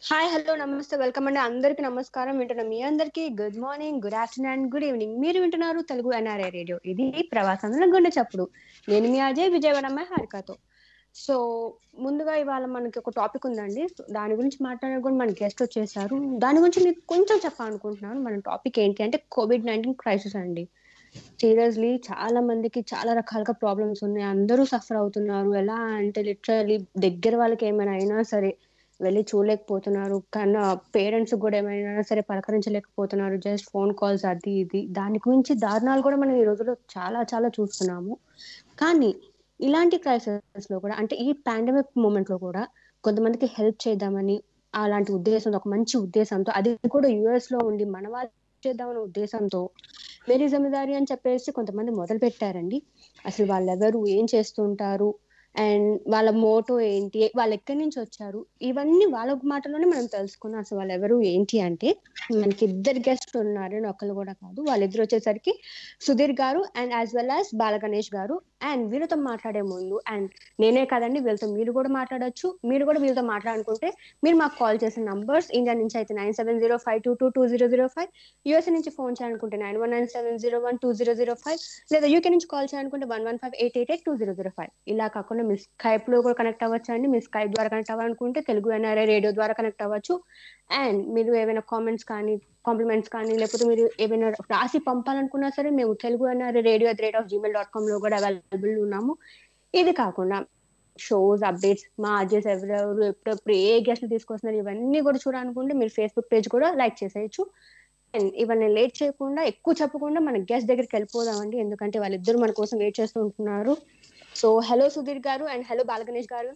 Hi hello నమస్తే welcome అండి అందరికి నమస్కారం వింటున్న మీ అందరికి good morning good afternoon and good evening మీరు వింటున్నారు తెలుగు ఎన్ఆర్ఐ రేడియో ఇది ప్రవాసంలో గుండె చప్పుడు నేను మీ అజయ్ విజయవాడమ్మాయి హారికతో సో ముందుగా ఇవాళ మనకి ఒక టాపిక్ ఉందండి దాని గురించి మాట్లాడే కూడా మన గెస్ట్ వచ్చేసారు దాని గురించి మీకు కొంచెం చెప్పాలనుకుంటున్నాను మన టాపిక్ ఏంటి అంటే కోవిడ్ నైన్టీన్ క్రైసిస్ అండి సీరియస్లీ చాలా మందికి చాలా రకాలుగా ప్రాబ్లమ్స్ ఉన్నాయి అందరూ సఫర్ అవుతున్నారు ఎలా అంటే లిటరలీ దగ్గర వాళ్ళకి ఏమైనా అయినా సరే వెళ్ళి చూడలేకపోతున్నారు కన్నా పేరెంట్స్ కూడా ఏమైనా సరే పలకరించలేకపోతున్నారు జస్ట్ ఫోన్ కాల్స్ అది ఇది దాని గురించి దారుణాలు కూడా మనం ఈ రోజుల్లో చాలా చాలా చూస్తున్నాము కానీ ఇలాంటి క్రైసిస్ లో కూడా అంటే ఈ పాండమిక్ మూమెంట్ లో కూడా కొంతమందికి హెల్ప్ చేద్దామని అలాంటి ఉద్దేశంతో ఒక మంచి ఉద్దేశంతో అది కూడా యుఎస్ లో ఉండి మన వాళ్ళు చేద్దామనే ఉద్దేశంతో మేరీ జమీదారి అని చెప్పేసి కొంతమంది మొదలు పెట్టారండి అసలు వాళ్ళెవరు ఏం చేస్తుంటారు అండ్ వాళ్ళ మోటో ఏంటి వాళ్ళు ఎక్కడి నుంచి వచ్చారు ఇవన్నీ వాళ్ళ మాటలోనే మనం తెలుసుకున్నాం అసలు వాళ్ళు ఎవరు ఏంటి అంటే మనకి ఇద్దరు గెస్ట్ ఉన్నారు ఒకళ్ళు కూడా కాదు వాళ్ళిద్దరు వచ్చేసరికి Sudheer garu and as well as Balaganesh garu and వీళ్ళతో మాట్లాడే ముందు అండ్ నేనే కదండి వీళ్ళతో మీరు కూడా మాట్లాడొచ్చు మీరు కూడా వీళ్ళతో మాట్లాడుకుంటే మీరు మాకు కాల్ చేసిన నంబర్స్ ఇండియా నుంచి అయితే nine seven zero five two two two zero zero five USA నుంచి ఫోన్ చేయాలనుకుంటే nine one nine seven zero one two zero zero five లేదా యూకే నుంచి కాల్ చేయాలనుకుంటే one one five eight eight eight two zero zero five ఇలా కాకుండా మీ Skype లో కూడా connect అవ్వచ్చు అండి మీ స్కైప్ ద్వారా కనెక్ట్ అవ్వాలనుకుంటే తెలుగు ఎన్ఆర్ఐ రేడియో ద్వారా కనెక్ట్ అవ్వచ్చు అండ్ మీరు ఏమైనా కామెంట్స్ కానీ కాంప్లిమెంట్స్ కానీ లేకపోతే మీరు ఏమైనా రాసి పంపాలనుకున్నా సరే మేము Telugu NRI radio at rate of Gmail dot com లో కూడా అవైలబుల్ ఉన్నాము ఇది కాకుండా షోస్ అప్డేట్స్ మా అడ్జెస్ ఎవరెవరు ఎప్పుడెప్పుడు ఏ గెస్ట్లు తీసుకొస్తున్నారు ఇవన్నీ కూడా చూడాలనుకుంటే మీరు ఫేస్బుక్ పేజ్ కూడా లైక్ చేసేయచ్చు అండ్ ఇవన్నీ లేట్ చేయకుండా ఎక్కువ చెప్పకుండా మన గెస్ట్ దగ్గరికి వెళ్ళిపోదామండి ఎందుకంటే వాళ్ళిద్దరు మన కోసం వెయిట్ చేస్తూ ఉంటున్నారు so hello Sudheer garu and hello Balaganesh గారు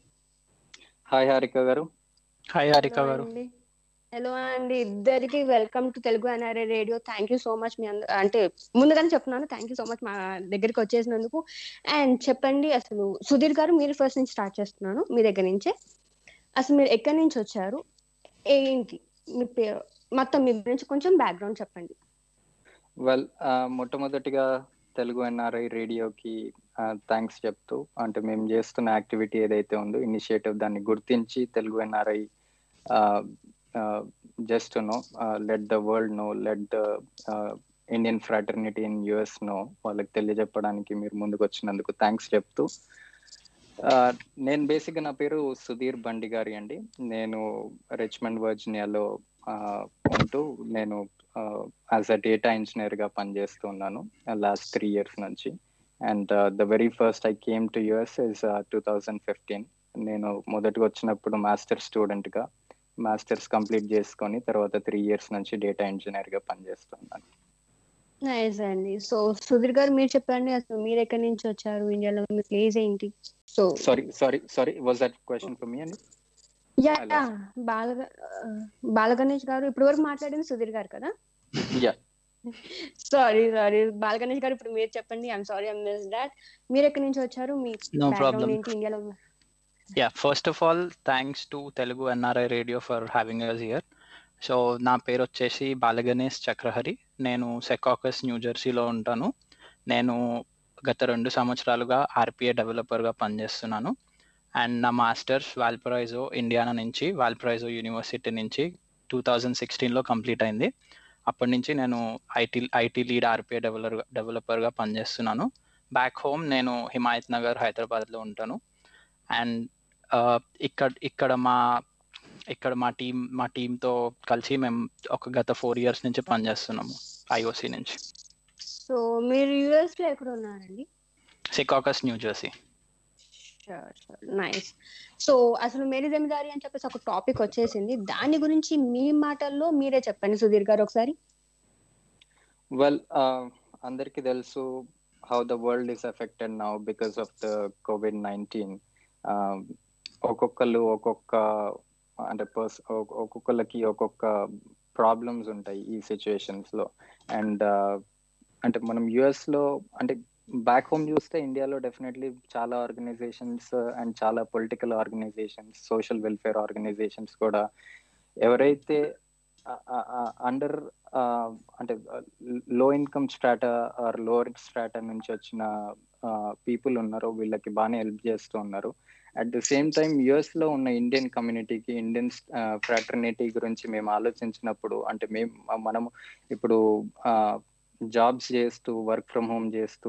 హాయ్ హారిక గారు హాయ్ హారిక గారు హలో అండి ఇద్దరికి welcome to Telugu NRI radio thank you so much మీ అందరూ అంటే ముందుగానే చెప్తున్నాను థ్యాంక్ యూ సో మచ్ మా దగ్గరికి వచ్చేసినందుకు అండ్ చెప్పండి అసలు సుధీర్ గారు మీరు ఫస్ట్ నుంచి స్టార్ట్ చేస్తున్నాను మీ దగ్గర నుంచే అసలు మీరు ఎక్కడి నుంచి వచ్చారు ఏంటి మీ పేరు మొత్తం మీ గురించి కొంచెం బ్యాక్గ్రౌండ్ చెప్పండి వెల్ మొట్టమొదటిగా తెలుగు ఎన్ఆర్ఐ రేడియోకి థ్యాంక్స్ చెప్తూ అంటే మేము చేస్తున్న యాక్టివిటీ ఏదైతే ఉందో ఇనిషియేటివ్ దాన్ని గుర్తించి Telugu NRI just no let the world no let the Indian fraternity in US no వాళ్ళకి తెలియజెప్పడానికి మీరు ముందుకు వచ్చినందుకు థ్యాంక్స్ చెప్తూ నేను బేసిక్గా నా పేరు సుధీర్ బండి గారి అండి నేను రిచ్మండ్ వర్జినియాలో ఉంటూ నేను యాజ్ అ డేటా ఇంజనీర్ గా పనిచేస్తున్నాను లాస్ట్ త్రీ ఇయర్స్ నుంచి and the very first I came to US is two thousand fifteen నేను మొదటిగా వచ్చినప్పుడు మాస్టర్ స్టూడెంట్ గా మాస్టర్స్ కంప్లీట్ చేసుకొని తర్వాత త్రీ ఇయర్స్ నుంచి డేటా ఇంజనీర్ గా పనిచేస్తున్నాను నైస్ అండి సో సుధీర్ గారు మీరు చెప్పండి అసలు మీరు ఎక్కడి నుంచి వచ్చారు ఇండియాలో మీ ప్లేస్ ఏంటి so sorry sorry sorry was that question for me అండి యా బాల బాలగణేష్ గారు ఇప్పుడు వరకు మాట్లాడింది సుధీర్ గారు కదా యా సారీ సారీ బాలగణేష్ గారు ఇప్పుడు మీరు చెప్పండి I'm sorry I miss that మీరు ఎక్కడి నుంచి వచ్చారు మీ నో ప్రాబ్లం ఏంటి ఇండియాలో yeah first of all thanks to Telugu NRI radio for having us here so నా పేరు వచ్చేసి బాలగణేష్ చక్రహరి నేను సెకాకస్ న్యూ జెర్సీలో ఉంటాను నేను గత రెండు సంవత్సరాలుగా ఆర్పిఏ డెవలపర్గా పనిచేస్తున్నాను అండ్ నా మాస్టర్స్ వాల్పరైజో ఇండియానా నుంచి వాల్పరైజో యూనివర్సిటీ నుంచి టూ థౌజండ్ సిక్స్టీన్లో కంప్లీట్ అయింది అప్పటి నుంచి నేను IT IT lead RPI developer డెవలపర్గా పనిచేస్తున్నాను బ్యాక్ హోమ్ నేను హిమాయత్ నగర్ హైదరాబాద్లో ఉంటాను అండ్ ఇక్కడ ఇక్కడ మా ఇక్కడ మా టీం మా టీంతో కలిసి మేము ఒక గత ఫోర్ ఇయర్స్ నుంచి పనిచేస్తున్నాము ఐఓసి నుంచి సో మీరు యుఎస్ లో ఎక్కడ ఉన్నారండి Secaucus New Jersey nice so అసలు మేరీ జమీదారి అని చెప్పేసి ఒక టాపిక్ వచ్చేసింది దాని గురించి మీ మాటల్లో మీరే చెప్పండి సుధీర్ గారు ఒకసారి వెల్ అందరికీ తెలుసు how the world is affected now because of the COVID nineteen ఒక్కొక్కరు ఒక్కొక్క అంటే పర్స్ ఒక్కొక్కరికి ఒక్కొక్క ప్రాబ్లమ్స్ ఉంటాయి ఈ సిచ్యువేషన్స్ లో అండ్ అంటే మనం యుఎస్ లో అంటే బ్యాక్ హోమ్ చూస్తే ఇండియాలో డెఫినెట్లీ చాలా ఆర్గనైజేషన్స్ అండ్ చాలా political organisations social welfare organisations కూడా ఎవరైతే అండర్ అంటే low income strata or lower strata నుంచి వచ్చిన పీపుల్ ఉన్నారో వీళ్ళకి బాగానే హెల్ప్ చేస్తూ ఉన్నారు at the same time US లో ఉన్న ఇండియన్ కమ్యూనిటీకి ఇండియన్ ఫ్రాటర్నిటీ గురించి మేము ఆలోచించినప్పుడు అంటే మేము మనము ఇప్పుడు జాబ్స్ చేస్తూ వర్క్ ఫ్రమ్ హోమ్ చేస్తూ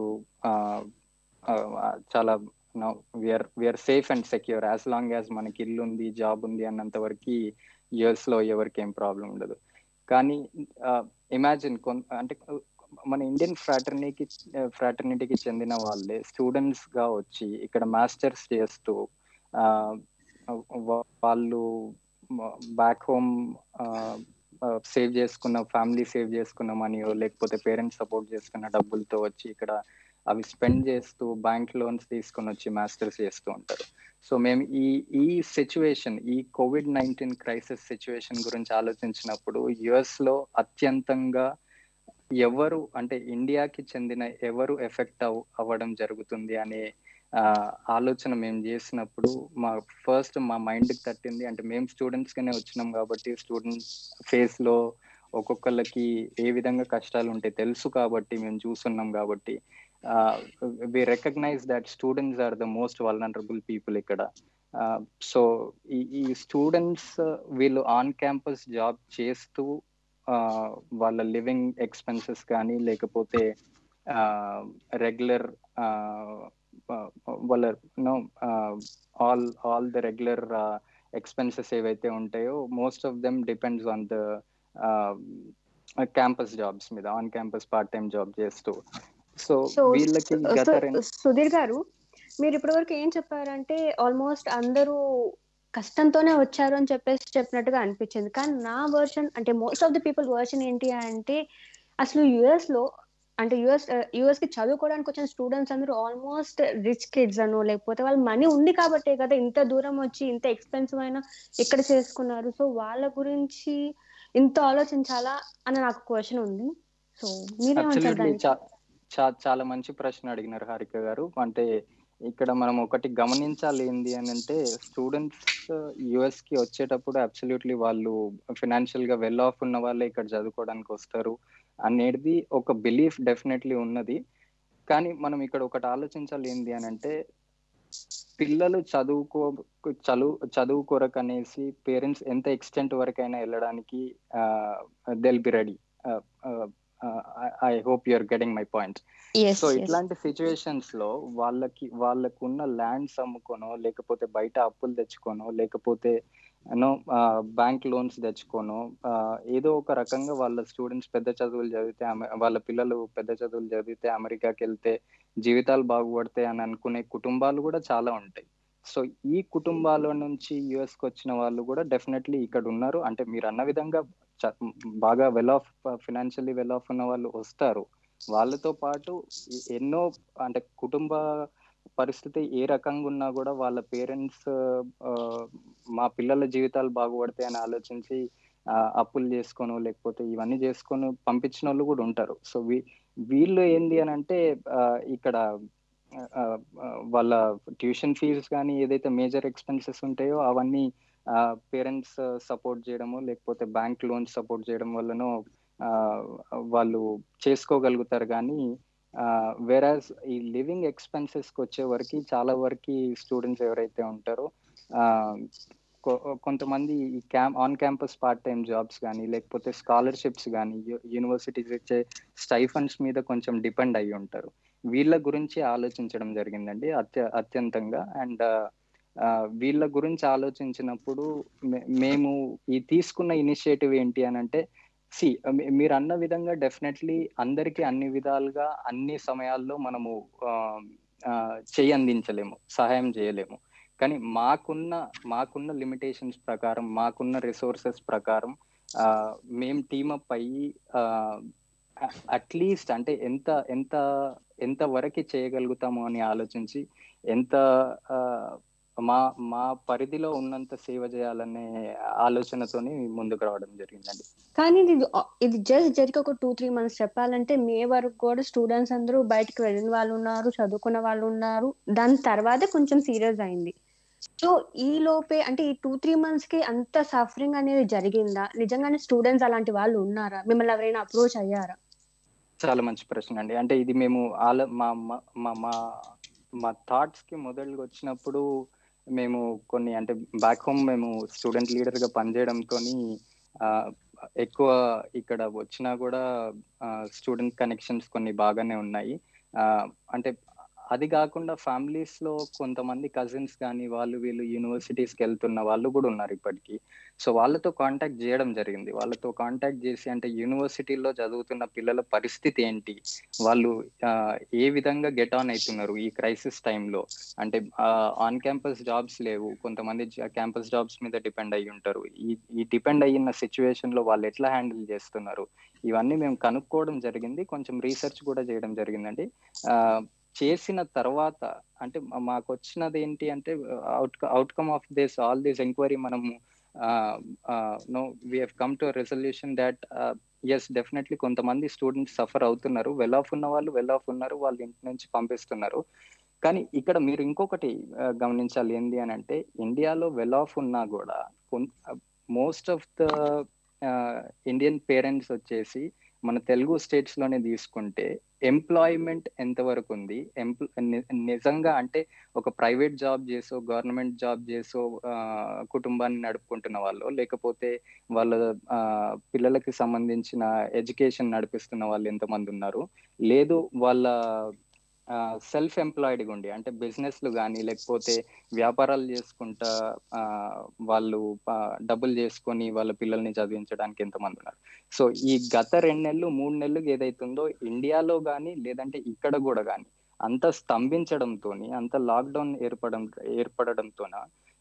చాలా we are we are safe and secure as long as మనకి ఇల్లు ఉంది జాబ్ ఉంది అన్నంత వరకు యుఎస్ లో ఎవరికి ఏం ప్రాబ్లం ఉండదు కానీ ఇమాజిన్ అంటే మన ఇండియన్ ఫ్రాటర్నిటీకి ఫ్రాటర్నిటీకి చెందిన వాళ్ళే స్టూడెంట్స్ గా వచ్చి ఇక్కడ మాస్టర్స్ చేస్తూ వాళ్ళు బ్యాక్ హోమ్ సేవ్ చేసుకున్న ఫ్యామిలీ సేవ్ చేసుకున్న మనీయో లేకపోతే పేరెంట్స్ సపోర్ట్ చేసుకున్న డబ్బులతో వచ్చి ఇక్కడ అవి స్పెండ్ చేస్తూ బ్యాంక్ లోన్స్ తీసుకొని వచ్చి మాస్టర్స్ చేస్తూ ఉంటారు సో మేము ఈ ఈ సిచ్యువేషన్ ఈ కోవిడ్ నైన్టీన్ క్రైసిస్ సిచ్యువేషన్ గురించి ఆలోచించినప్పుడు యుఎస్ లో అత్యంతంగా ఎవరు అంటే ఇండియాకి చెందిన ఎవరు ఎఫెక్ట్ అవ్ అవ్వడం జరుగుతుంది అనే ఆలోచన మేము చేసినప్పుడు మా ఫస్ట్ మా మైండ్కి తట్టింది అంటే మేము స్టూడెంట్స్ గానే వచ్చినాం కాబట్టి స్టూడెంట్స్ ఫేస్ లో ఒక్కొక్కళ్ళకి ఏ విధంగా కష్టాలు ఉంటాయి తెలుసు కాబట్టి మేము చూస్తున్నాం కాబట్టి we recognise that students are the most vulnerable people ఇక్కడ సో ఈ ఈ స్టూడెంట్స్ వీళ్ళు ఆన్ క్యాంపస్ జాబ్ చేస్తూ వాళ్ళ లివింగ్ ఎక్స్పెన్సెస్ కానీ లేకపోతే రెగ్యులర్ వాళ్ళ know all all the regular expenses ఏవైతే ఉంటాయో most of them depends on the campus jobs మీద on campus part time job చేస్తూ సో వీళ్ళకి గత సుధీర్ గారు మీరు ఇప్పటివరకు ఏం చెప్పారంటే ఆల్మోస్ట్ అందరూ కష్టంతోనే వచ్చారు అని చెప్పేసి చెప్పినట్టుగా అనిపించింది కానీ నా వర్షన్ అంటే most of the people version ఏంటి అంటే అసలు యుఎస్ లో అంటే యుఎస్ యుఎస్ కి చదువుకోవడానికి వచ్చిన స్టూడెంట్స్ అందరూ ఆల్మోస్ట్ రిచ్ కిడ్స్ అను లేకపోతే వాళ్ళ మనీ ఉంది కాబట్టే కదా ఇంత దూరం వచ్చి ఇంత ఎక్స్పెన్సివ్ అయినా ఇక్కడ చేసుకున్నారు సో వాళ్ళ గురించి ఇంత ఆలోచించాలా అని నాకు క్వశ్చన్ ఉంది సో మీరేమంటారు చాలా మంచి ప్రశ్న అడిగినారు హారిక గారు అంటే ఇక్కడ మనం ఒకటి గమనించాలి ఏంది అని అంటే స్టూడెంట్స్ యుఎస్ కి వచ్చేటప్పుడు అబ్సల్యూట్లీ వాళ్ళు ఫినాన్షియల్ గా వెల్ ఆఫ్ ఉన్న వాళ్ళే ఇక్కడ చదువుకోవడానికి వస్తారు అనేది ఒక బిలీఫ్ డెఫినెట్లీ ఉన్నది కానీ మనం ఇక్కడ ఒకటి ఆలోచించాలి ఏంది అని అంటే పిల్లలు చదువుకో చదువు చదువు కొరకు అనేసి పేరెంట్స్ ఎంత ఎక్స్టెంట్ వరకైనా వెళ్ళడానికి they'll be ready I hope you're getting my point so ఇట్లాంటి సిచ్యువేషన్స్ లో వాళ్ళకి వాళ్ళకున్న ల్యాండ్స్ అమ్ముకోనో లేకపోతే బయట అప్పులు తెచ్చుకోనో లేకపోతే యూనో బ్యాంక్ లోన్స్ తెచ్చుకోనో ఏదో ఒక రకంగా వాళ్ళ స్టూడెంట్స్ పెద్ద చదువులు చదివితే వాళ్ళ పిల్లలు పెద్ద చదువులు చదివితే అమెరికాకి వెళ్తే జీవితాలు బాగుపడతాయి అని అనుకునే కుటుంబాలు కూడా చాలా ఉంటాయి సో ఈ కుటుంబాల నుంచి యుఎస్ కి వచ్చిన వాళ్ళు కూడా డెఫినెట్లీ ఇక్కడ ఉన్నారు అంటే మీరు అన్న విధంగా బాగా well off financially well off ఉన్న వాళ్ళు వస్తారు వాళ్ళతో పాటు ఎన్నో అంటే కుటుంబ పరిస్థితి ఏ రకంగా ఉన్నా కూడా వాళ్ళ పేరెంట్స్ మా పిల్లల జీవితాలు బాగుపడతాయి అని ఆలోచించి అప్పులు చేసుకోను లేకపోతే ఇవన్నీ చేసుకొని పంపించిన వాళ్ళు కూడా ఉంటారు సో వీళ్ళు ఏంది అని అంటే ఇక్కడ వాళ్ళ ట్యూషన్ ఫీజు కానీ ఏదైతే మేజర్ ఎక్స్పెన్సెస్ ఉంటాయో అవన్నీ పేరెంట్స్ సపోర్ట్ చేయడము లేకపోతే బ్యాంక్ లోన్స్ సపోర్ట్ చేయడం వల్లనో వాళ్ళు చేసుకోగలుగుతారు కానీ వెరాజ్ ఈ లివింగ్ ఎక్స్పెన్సెస్కి వచ్చే వరకు చాలా వరకు స్టూడెంట్స్ ఎవరైతే ఉంటారో కొంతమంది ఈ camp on campus part time jobs కానీ లేకపోతే స్కాలర్షిప్స్ కానీ యూనివర్సిటీస్ ఇచ్చే స్టైఫండ్స్ మీద కొంచెం డిపెండ్ అయ్యి ఉంటారు వీళ్ళ గురించి ఆలోచించడం జరిగిందండి అత్య అత్యంతంగా అండ్ వీళ్ళ గురించి ఆలోచించినప్పుడు మేము ఈ తీసుకున్న ఇనిషియేటివ్ ఏంటి అని అంటే సి మీరు అన్న విధంగా డెఫినెట్లీ అందరికీ అన్ని విధాలుగా అన్ని సమయాల్లో మనము చేయి అందించలేము సహాయం చేయలేము కానీ మాకున్న మాకున్న లిమిటేషన్స్ ప్రకారం మాకున్న రిసోర్సెస్ ప్రకారం మేము టీమప్ అయ్యి అట్లీస్ట్ అంటే ఎంత ఎంత ఎంత వరకు చేయగలుగుతాము అని ఆలోచించి ఎంత మా మా పరిధిలో ఉన్నంత సేవ చేయాలనే ఆలోచనతోని ముందుకు రావడం జరిగిందండి కానీ ఇది ఇది జస్ట్ జరిగి ఒక టూ త్రీ మంత్స్ చెప్పాలంటే మే వరకు కూడా స్టూడెంట్స్ అందరూ బయటకు వెళ్ళిన వాళ్ళు ఉన్నారు చదువుకున్న వాళ్ళు ఉన్నారు దాని తర్వాత కొంచెం సీరియస్ అయింది సో ఈ లోపే అంటే ఈ టూ త్రీ మంత్స్ కి అంత సఫరింగ్ అనేది జరిగిందా నిజంగానే స్టూడెంట్స్ అలాంటి వాళ్ళు ఉన్నారా మిమ్మల్ని ఎవరైనా అప్రోచ్ అయ్యారా చాలా మంచి ప్రశ్న అండి అంటే ఇది మేము ఆల మా మా మా మా థాట్స్ కి మొదలు వచ్చినప్పుడు మేము కొన్ని అంటే బ్యాక్ హోమ్ మేము స్టూడెంట్ లీడర్ గా పనిచేయడంతో ఎక్కువ ఇక్కడ వచ్చినా కూడా స్టూడెంట్ కనెక్షన్స్ కొన్ని బాగానే ఉన్నాయి అంటే అది కాకుండా ఫ్యామిలీస్ లో కొంతమంది కజిన్స్ కానీ వాళ్ళు వీళ్ళు యూనివర్సిటీస్కి వెళ్తున్న వాళ్ళు కూడా ఉన్నారు ఇప్పటికీ సో వాళ్ళతో కాంటాక్ట్ చేయడం జరిగింది వాళ్ళతో కాంటాక్ట్ చేసి అంటే యూనివర్సిటీలో చదువుతున్న పిల్లల పరిస్థితి ఏంటి వాళ్ళు ఏ విధంగా గెట్ ఆన్ అవుతున్నారు ఈ క్రైసిస్ టైంలో అంటే ఆన్ క్యాంపస్ జాబ్స్ లేవు కొంతమంది క్యాంపస్ జాబ్స్ మీద డిపెండ్ అయ్యి ఉంటారు ఈ ఈ డిపెండ్ అయిన సిచ్యువేషన్ లో వాళ్ళు ఎట్లా హ్యాండిల్ చేస్తున్నారు ఇవన్నీ మేము కనుక్కోవడం జరిగింది కొంచెం రీసెర్చ్ కూడా చేయడం జరిగిందండి చేసిన తర్వాత అంటే మాకు వచ్చినది ఏంటి అంటే out outcome of this all this enquiry మనము know we have come to resolution that's definitely కొంతమంది స్టూడెంట్స్ సఫర్ అవుతున్నారు వెల్ ఆఫ్ ఉన్న వాళ్ళు వెల్ ఆఫ్ ఉన్నారు వాళ్ళ ఇంటి నుంచి పంపిస్తున్నారు కానీ ఇక్కడ మీరు ఇంకొకటి గమనించాలి ఏంటి అని అంటే ఇండియాలో వెల్ ఆఫ్ ఉన్నా కూడా most of the Indian parents వచ్చేసి మన తెలుగు స్టేట్స్ లోనే తీసుకుంటే ఎంప్లాయ్మెంట్ ఎంతవరకు ఉంది నిజంగా అంటే ఒక ప్రైవేట్ జాబ్ చేసో గవర్నమెంట్ జాబ్ చేసో కుటుంబాన్ని నడుపుకుంటున్న వాళ్ళు లేకపోతే వాళ్ళ పిల్లలకి సంబంధించిన ఎడ్యుకేషన్ నడిపిస్తున్న వాళ్ళు ఎంతమంది ఉన్నారు లేదు వాళ్ళ సెల్ఫ్ ఎంప్లాయిడ్గా ఉండి అంటే బిజినెస్లు కానీ లేకపోతే వ్యాపారాలు చేసుకుంటా వాళ్ళు డబ్బులు చేసుకొని వాళ్ళ పిల్లల్ని చదివించడానికి ఎంతమంది ఉన్నారు సో ఈ గత రెండు నెలలు మూడు నెలలు ఏదైతుందో ఇండియాలో కానీ లేదంటే ఇక్కడ కూడా కానీ అంత స్తంభించడంతో అంత లాక్డౌన్ ఏర్పడడం ఏర్పడడంతోన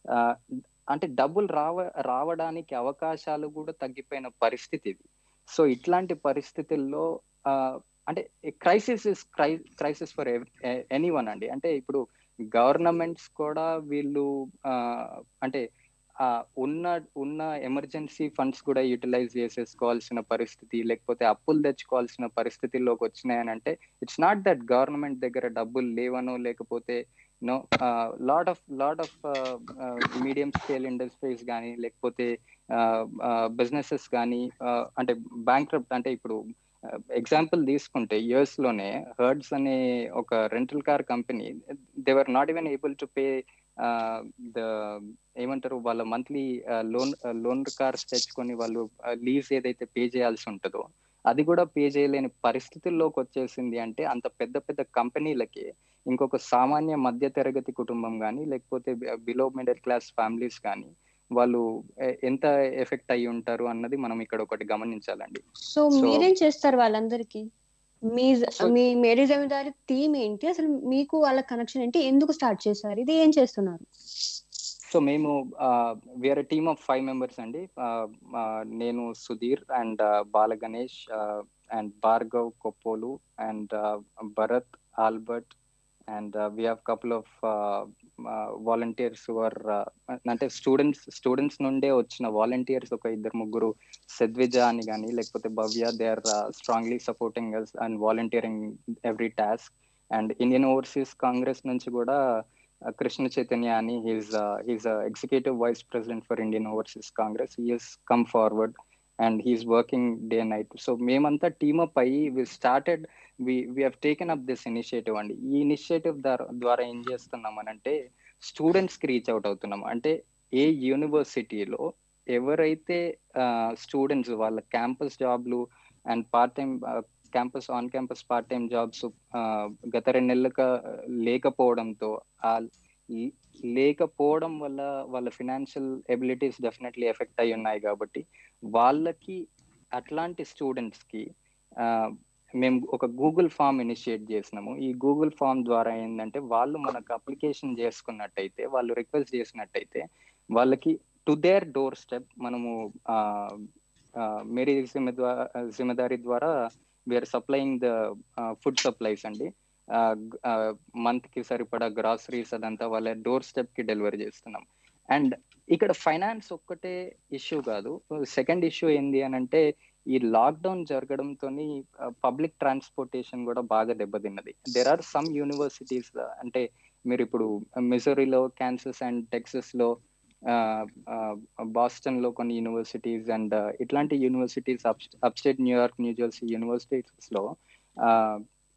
అంటే డబ్బులు రావ రావడానికి అవకాశాలు కూడా తగ్గిపోయిన పరిస్థితి ఇది సో ఇట్లాంటి పరిస్థితుల్లో అంటే crisis is cri crisis for anyone అండి అంటే ఇప్పుడు గవర్నమెంట్స్ కూడా వీళ్ళు అంటే ఉన్న ఉన్న ఎమర్జెన్సీ ఫండ్స్ కూడా యూటిలైజ్ చేసేసుకోవాల్సిన పరిస్థితి లేకపోతే అప్పులు తెచ్చుకోవాల్సిన పరిస్థితుల్లోకి వచ్చినాయని అంటే ఇట్స్ నాట్ దట్ గవర్నమెంట్ దగ్గర డబ్బులు లేవనో లేకపోతే know lot of lot of medium scale industries కానీ లేకపోతే బిజినెసెస్ కానీ అంటే బ్యాంక్ అంటే ఇప్పుడు ఎగ్జాంపుల్ తీసుకుంటే యుఎస్ లోనే హర్డ్స్ అనే ఒక rental car company they're not even able to pay the ఏమంటారు వాళ్ళ మంత్లీ లోన్ లోన్ కార్స్ తెచ్చుకొని వాళ్ళు లీజ్ ఏదైతే పే చేయాల్సి ఉంటుందో అది కూడా పే చేయలేని పరిస్థితుల్లోకి వచ్చేసింది అంటే అంత పెద్ద పెద్ద కంపెనీలకి ఇంకొక సామాన్య మధ్య తరగతి కుటుంబం కానీ లేకపోతే బిలో మిడిల్ క్లాస్ ఫ్యామిలీస్ కానీ వాళ్ళు ఎంత ఎఫెక్ట్ అయ్యి ఉంటారు అన్నది మనం ఇక్కడ ఒకటి గమనించాలండి సో మీరేం చేస్తారు వాళ్ళందరికీ మీ మీ మేరీ జమీదారి థీమ్ ఏంటి అసలు మీకు వాళ్ళ కనెక్షన్ ఏంటి ఎందుకు స్టార్ట్ చేశారు ఇది ఏం చేస్తున్నారు సో మేము వేరే టీమ్ ఆఫ్ ఫైవ్ మెంబర్స్ అండి నేను Sudheer and Bala Ganesh and Bhargav Koppolu and Bharat Albert and we have couple of volunteers are అంటే స్టూడెంట్స్ స్టూడెంట్స్ నుండే వచ్చిన వాలంటీర్స్ ఒక ఇద్దరు ముగ్గురు సెద్విజ అని కానీ లేకపోతే Bhavya they are strongly supporting us and volunteering every task and Indian Overseas Congress నుంచి కూడా కృష్ణ చైతన్య అని he's he's executive vice president for Indian Overseas Congress he's come forward and he's working day night so మేమంతా team up అయ్యి we started we we have taken up this initiative అండి ఈ initiative ద్వారా ఏం చేస్తున్నాం అంటే స్టూడెంట్స్ కి రీచ్ అవుట్ అవుతున్నాం అంటే ఏ యూనివర్సిటీలో ఎవరైతే స్టూడెంట్స్ వాళ్ళ క్యాంపస్ జాబ్లు and part time campus on campus part time jobs గత రెండు నెలలుగా లేకపోవడంతో ఆ లేకపోవడం వల్ల వాళ్ళ ఫినాన్షియల్ ఎబిలిటీస్ డెఫినెట్లీ ఎఫెక్ట్ అయి ఉన్నాయి కాబట్టి వాళ్ళకి అట్లాంటి స్టూడెంట్స్ కి మేము ఒక గూగుల్ ఫామ్ ఇనిషియేట్ చేసినాము ఈ గూగుల్ ఫామ్ ద్వారా ఏంటంటే వాళ్ళు మనకు అప్లికేషన్ చేసుకున్నట్టయితే వాళ్ళు రిక్వెస్ట్ చేసినట్టయితే వాళ్ళకి టు దేర్ డోర్ స్టెప్ మనము మేరీ జిమ్మదారి ద్వారా we are supplying the food supplies అండి మంత్ కి సరిపడా గ్రాసరీస్ అదంతా వాళ్ళ డోర్ స్టెప్ కి డెలివరీ చేస్తున్నాం అండ్ ఇక్కడ ఫైనాన్స్ ఒక్కటే ఇష్యూ కాదు సెకండ్ ఇష్యూ ఏంది అని అంటే ఈ లాక్డౌన్ జరగడంతో పబ్లిక్ ట్రాన్స్పోర్టేషన్ కూడా బాగా దెబ్బతిన్నది దెర్ ఆర్ సమ్ యూనివర్సిటీస్ అంటే మీరు ఇప్పుడు మిజోరీలో క్యాన్సస్ అండ్ టెక్సస్ లో బాస్టన్ లో కొన్ని యూనివర్సిటీస్ అండ్ ఇట్లాంటి universities upstate New York New Jersey universities లో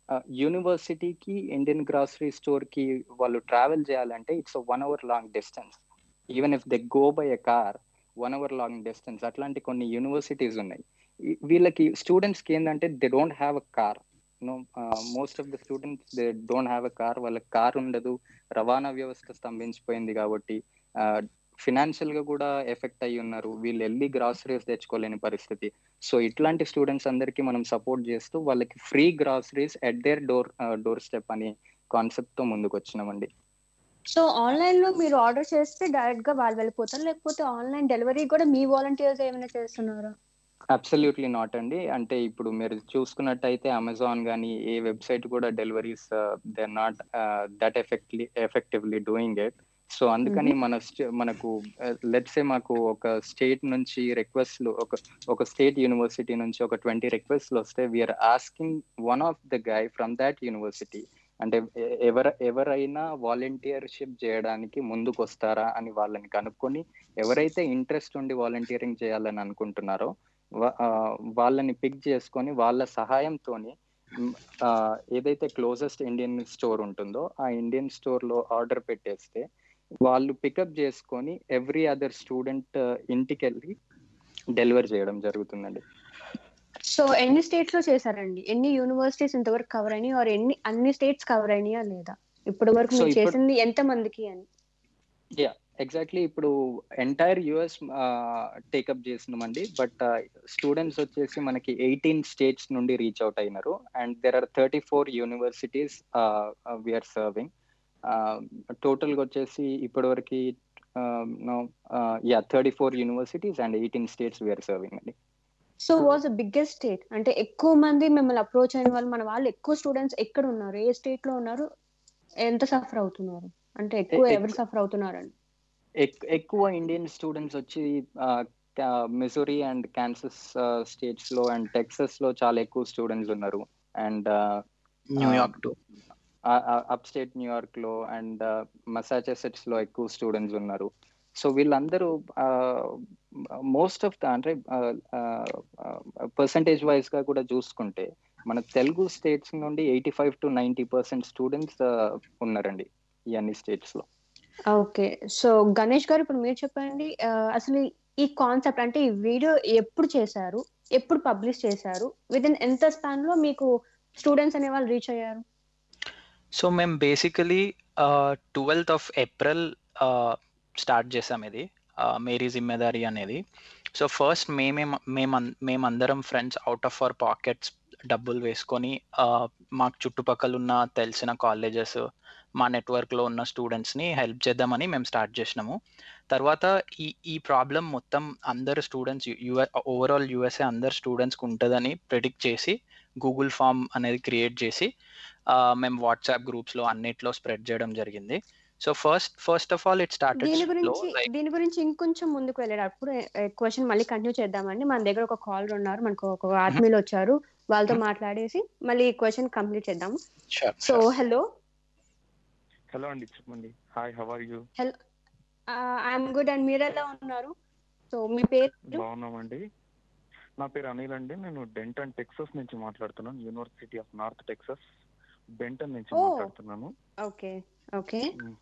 యూనివర్సిటీకి ఇండియన్ గ్రాసరీ స్టోర్ కి వాళ్ళు ట్రావెల్ చేయాలంటే it's one hour long distance even if they go by a car one hour long distance అట్లాంటి కొన్ని యూనివర్సిటీస్ ఉన్నాయి వీళ్ళకి స్టూడెంట్స్ కి ఏంటంటే they don't have a car no most of the students they don't have a car వాళ్ళకి car ఉండదు రవాణా వ్యవస్థ స్తంభించిపోయింది కాబట్టి ఫినాన్షియల్ గా కూడా ఎఫెక్ట్ అయ్యి ఉన్నారు వీళ్ళు వెళ్ళి గ్రాసరీస్ తెచ్చుకోలేని పరిస్థితి సో ఇట్లాంటి స్టూడెంట్స్ అందరికి మనం సపోర్ట్ చేస్తూ వాళ్ళకి free groceries at their door doorstep అని కాన్సెప్ట్ తో ముందుకు వచ్చినామండి సో ఆన్లైన్ లో మీరు ఆర్డర్ చేస్తే డైరెక్ట్ గా వాళ్ళు వెళ్ళిపోతారు లేకపోతే ఆన్లైన్ డెలివరీ కూడా మీ వాలంటీర్స్ ఏమైనా చేస్తున్నారా అబ్సల్యూట్లీ నాట్ అండి అంటే ఇప్పుడు మీరు చూసుకున్నట్టయితే అమెజాన్ కానీ ఏ వెబ్సైట్ కూడా deliveries they are not that effectly effectively doing it so అందుకని మన మనకు లెట్సే మాకు ఒక స్టేట్ నుంచి రిక్వెస్ట్లు ఒక ఒక స్టేట్ యూనివర్సిటీ నుంచి ఒక ట్వంటీ రిక్వెస్ట్లు వస్తే we are asking one of the guy from that university అంటే ఎవర ఎవరైనా వాలంటీర్షిప్ చేయడానికి ముందుకు వస్తారా అని వాళ్ళని కనుక్కొని ఎవరైతే ఇంట్రెస్ట్ ఉండి వాలంటీరింగ్ చేయాలని అనుకుంటున్నారో వాళ్ళని పిక్ చేసుకొని వాళ్ళ సహాయంతోని ఏదైతే క్లోజెస్ట్ ఇండియన్ స్టోర్ ఉంటుందో ఆ ఇండియన్ స్టోర్ లో ఆర్డర్ పెట్టేస్తే వాళ్ళు పికప్ చేసుకొని ఎవ్రీ అదర్ స్టూడెంట్ ఇంటికి వెళ్ళి డెలివర్ చేయడం జరుగుతుందండి సో ఎన్ని స్టేట్స్ లో చేశారండి ఎన్ని యూనివర్సిటీస్ ఇంతవరకు కవర్ అయినాయి ఆర్ ఎన్ని అన్ని స్టేట్స్ కవర్ అయినాయా లేదా ఇప్పటి వరకు మీరు చేసింది ఎంత మందికి అని యా ఎగ్జాక్ట్లీ ఇప్పుడు ఎంటైర్ యుఎస్ టేకప్ చేసినామండి బట్ స్టూడెంట్స్ వచ్చేసి మనకి ఎయిటీన్ స్టేట్స్ నుండి రీచ్ అవుట్ అయినారు and there are thirty four universities we are serving total గా వచ్చేసి ఇప్పటి వరకు yeah thirty four universities and eighteen states we are serving అండి సో వాజ్ బిగ్గెస్ట్ స్టేట్ అంటే ఎక్కువ మంది మిమ్మల్ని అప్రోచ్ అయిన వాళ్ళు మన వాళ్ళు ఎక్కువ స్టూడెంట్స్ ఎక్కడ ఉన్నారు ఏ స్టేట్ లో ఉన్నారు ఎంత సఫర్ అవుతున్నారు అంటే ఎక్కువ ఎవరు సఫర్ అవుతున్నారండి ఎక్కువ ఇండియన్ స్టూడెంట్స్ వచ్చి మిజోరీ అండ్ క్యాన్సస్ స్టేట్స్ లో అండ్ టెక్సస్ లో చాలా ఎక్కువ స్టూడెంట్స్ ఉన్నారు and New York to upstate New York లో అండ్ మసాచుసెట్స్ లో ఎక్కువ స్టూడెంట్స్ ఉన్నారు సో వీళ్ళందరూ మోస్ట్ ఆఫ్ ద అంటే పర్సంటేజ్ వైజ్ గా కూడా చూసుకుంటే మన తెలుగు స్టేట్స్ నుండి eighty five to ninety percent students ఉన్నారండి ఈ అన్ని స్టేట్స్ లో ఓకే సో గణేష్ గారు ఇప్పుడు మీరు చెప్పండి అసలు ఈ కాన్సెప్ట్ అంటే ఈ వీడియో ఎప్పుడు చేశారు ఎప్పుడు పబ్లిష్ చేశారు విత్ ఇన్ ఎంత స్పాన్ లో మీకు స్టూడెంట్స్ అనే వాళ్ళు రీచ్ అయ్యారు సో మేము basically twelfth of April start చేసాం ఇది మేరీ జిమ్మేదారి అనేది సో ఫస్ట్ మేమే మేము మేమందరం friends out of our pockets డబ్బులు వేసుకొని మాకు చుట్టుపక్కల ఉన్న తెలిసిన కాలేజెస్ మా నెట్వర్క్లో ఉన్న స్టూడెంట్స్ని హెల్ప్ చేద్దామని మేము స్టార్ట్ చేసినాము తర్వాత ఈ ఈ ప్రాబ్లం మొత్తం అందరు స్టూడెంట్స్ యుఎ ఓవరాల్ యుఎస్ఏ అందరు స్టూడెంట్స్కి ఉంటుందని ప్రిడిక్ట్ చేసి గూగుల్ ఫామ్ అనేది క్రియేట్ చేసి మేము వాట్సాప్ గ్రూప్స్లో అన్నిట్లో స్ప్రెడ్ చేయడం జరిగింది so first first of all it start దీని గురించి దీని గురించి ఇంకొంచెం ముందుకు వెళ్ళేటప్పుడు క్వశ్చన్ మళ్ళీ కంటిన్యూ చేద్దామండి మన దగ్గర ఒక కాల్ ఉన్నారు మనకు ఒక ఆత్మీయులు వచ్చారు వాళ్ళతో మాట్లాడేసి మళ్ళీ క్వశ్చన్ కంప్లీట్ చేద్దాము సో హలో హలో అండి చెప్పండి hi how are you hello I'm good and మీరు ఎలా ఉన్నారు సో మీ పేరు బాగున్నామండి నా పేరు అనిల్ అండి నేను డెంటన్ టెక్సస్ నుంచి మాట్లాడుతున్నాను University of North Texas Benton నుంచి మాట్లాడుతున్నాను ఓకే ఓకే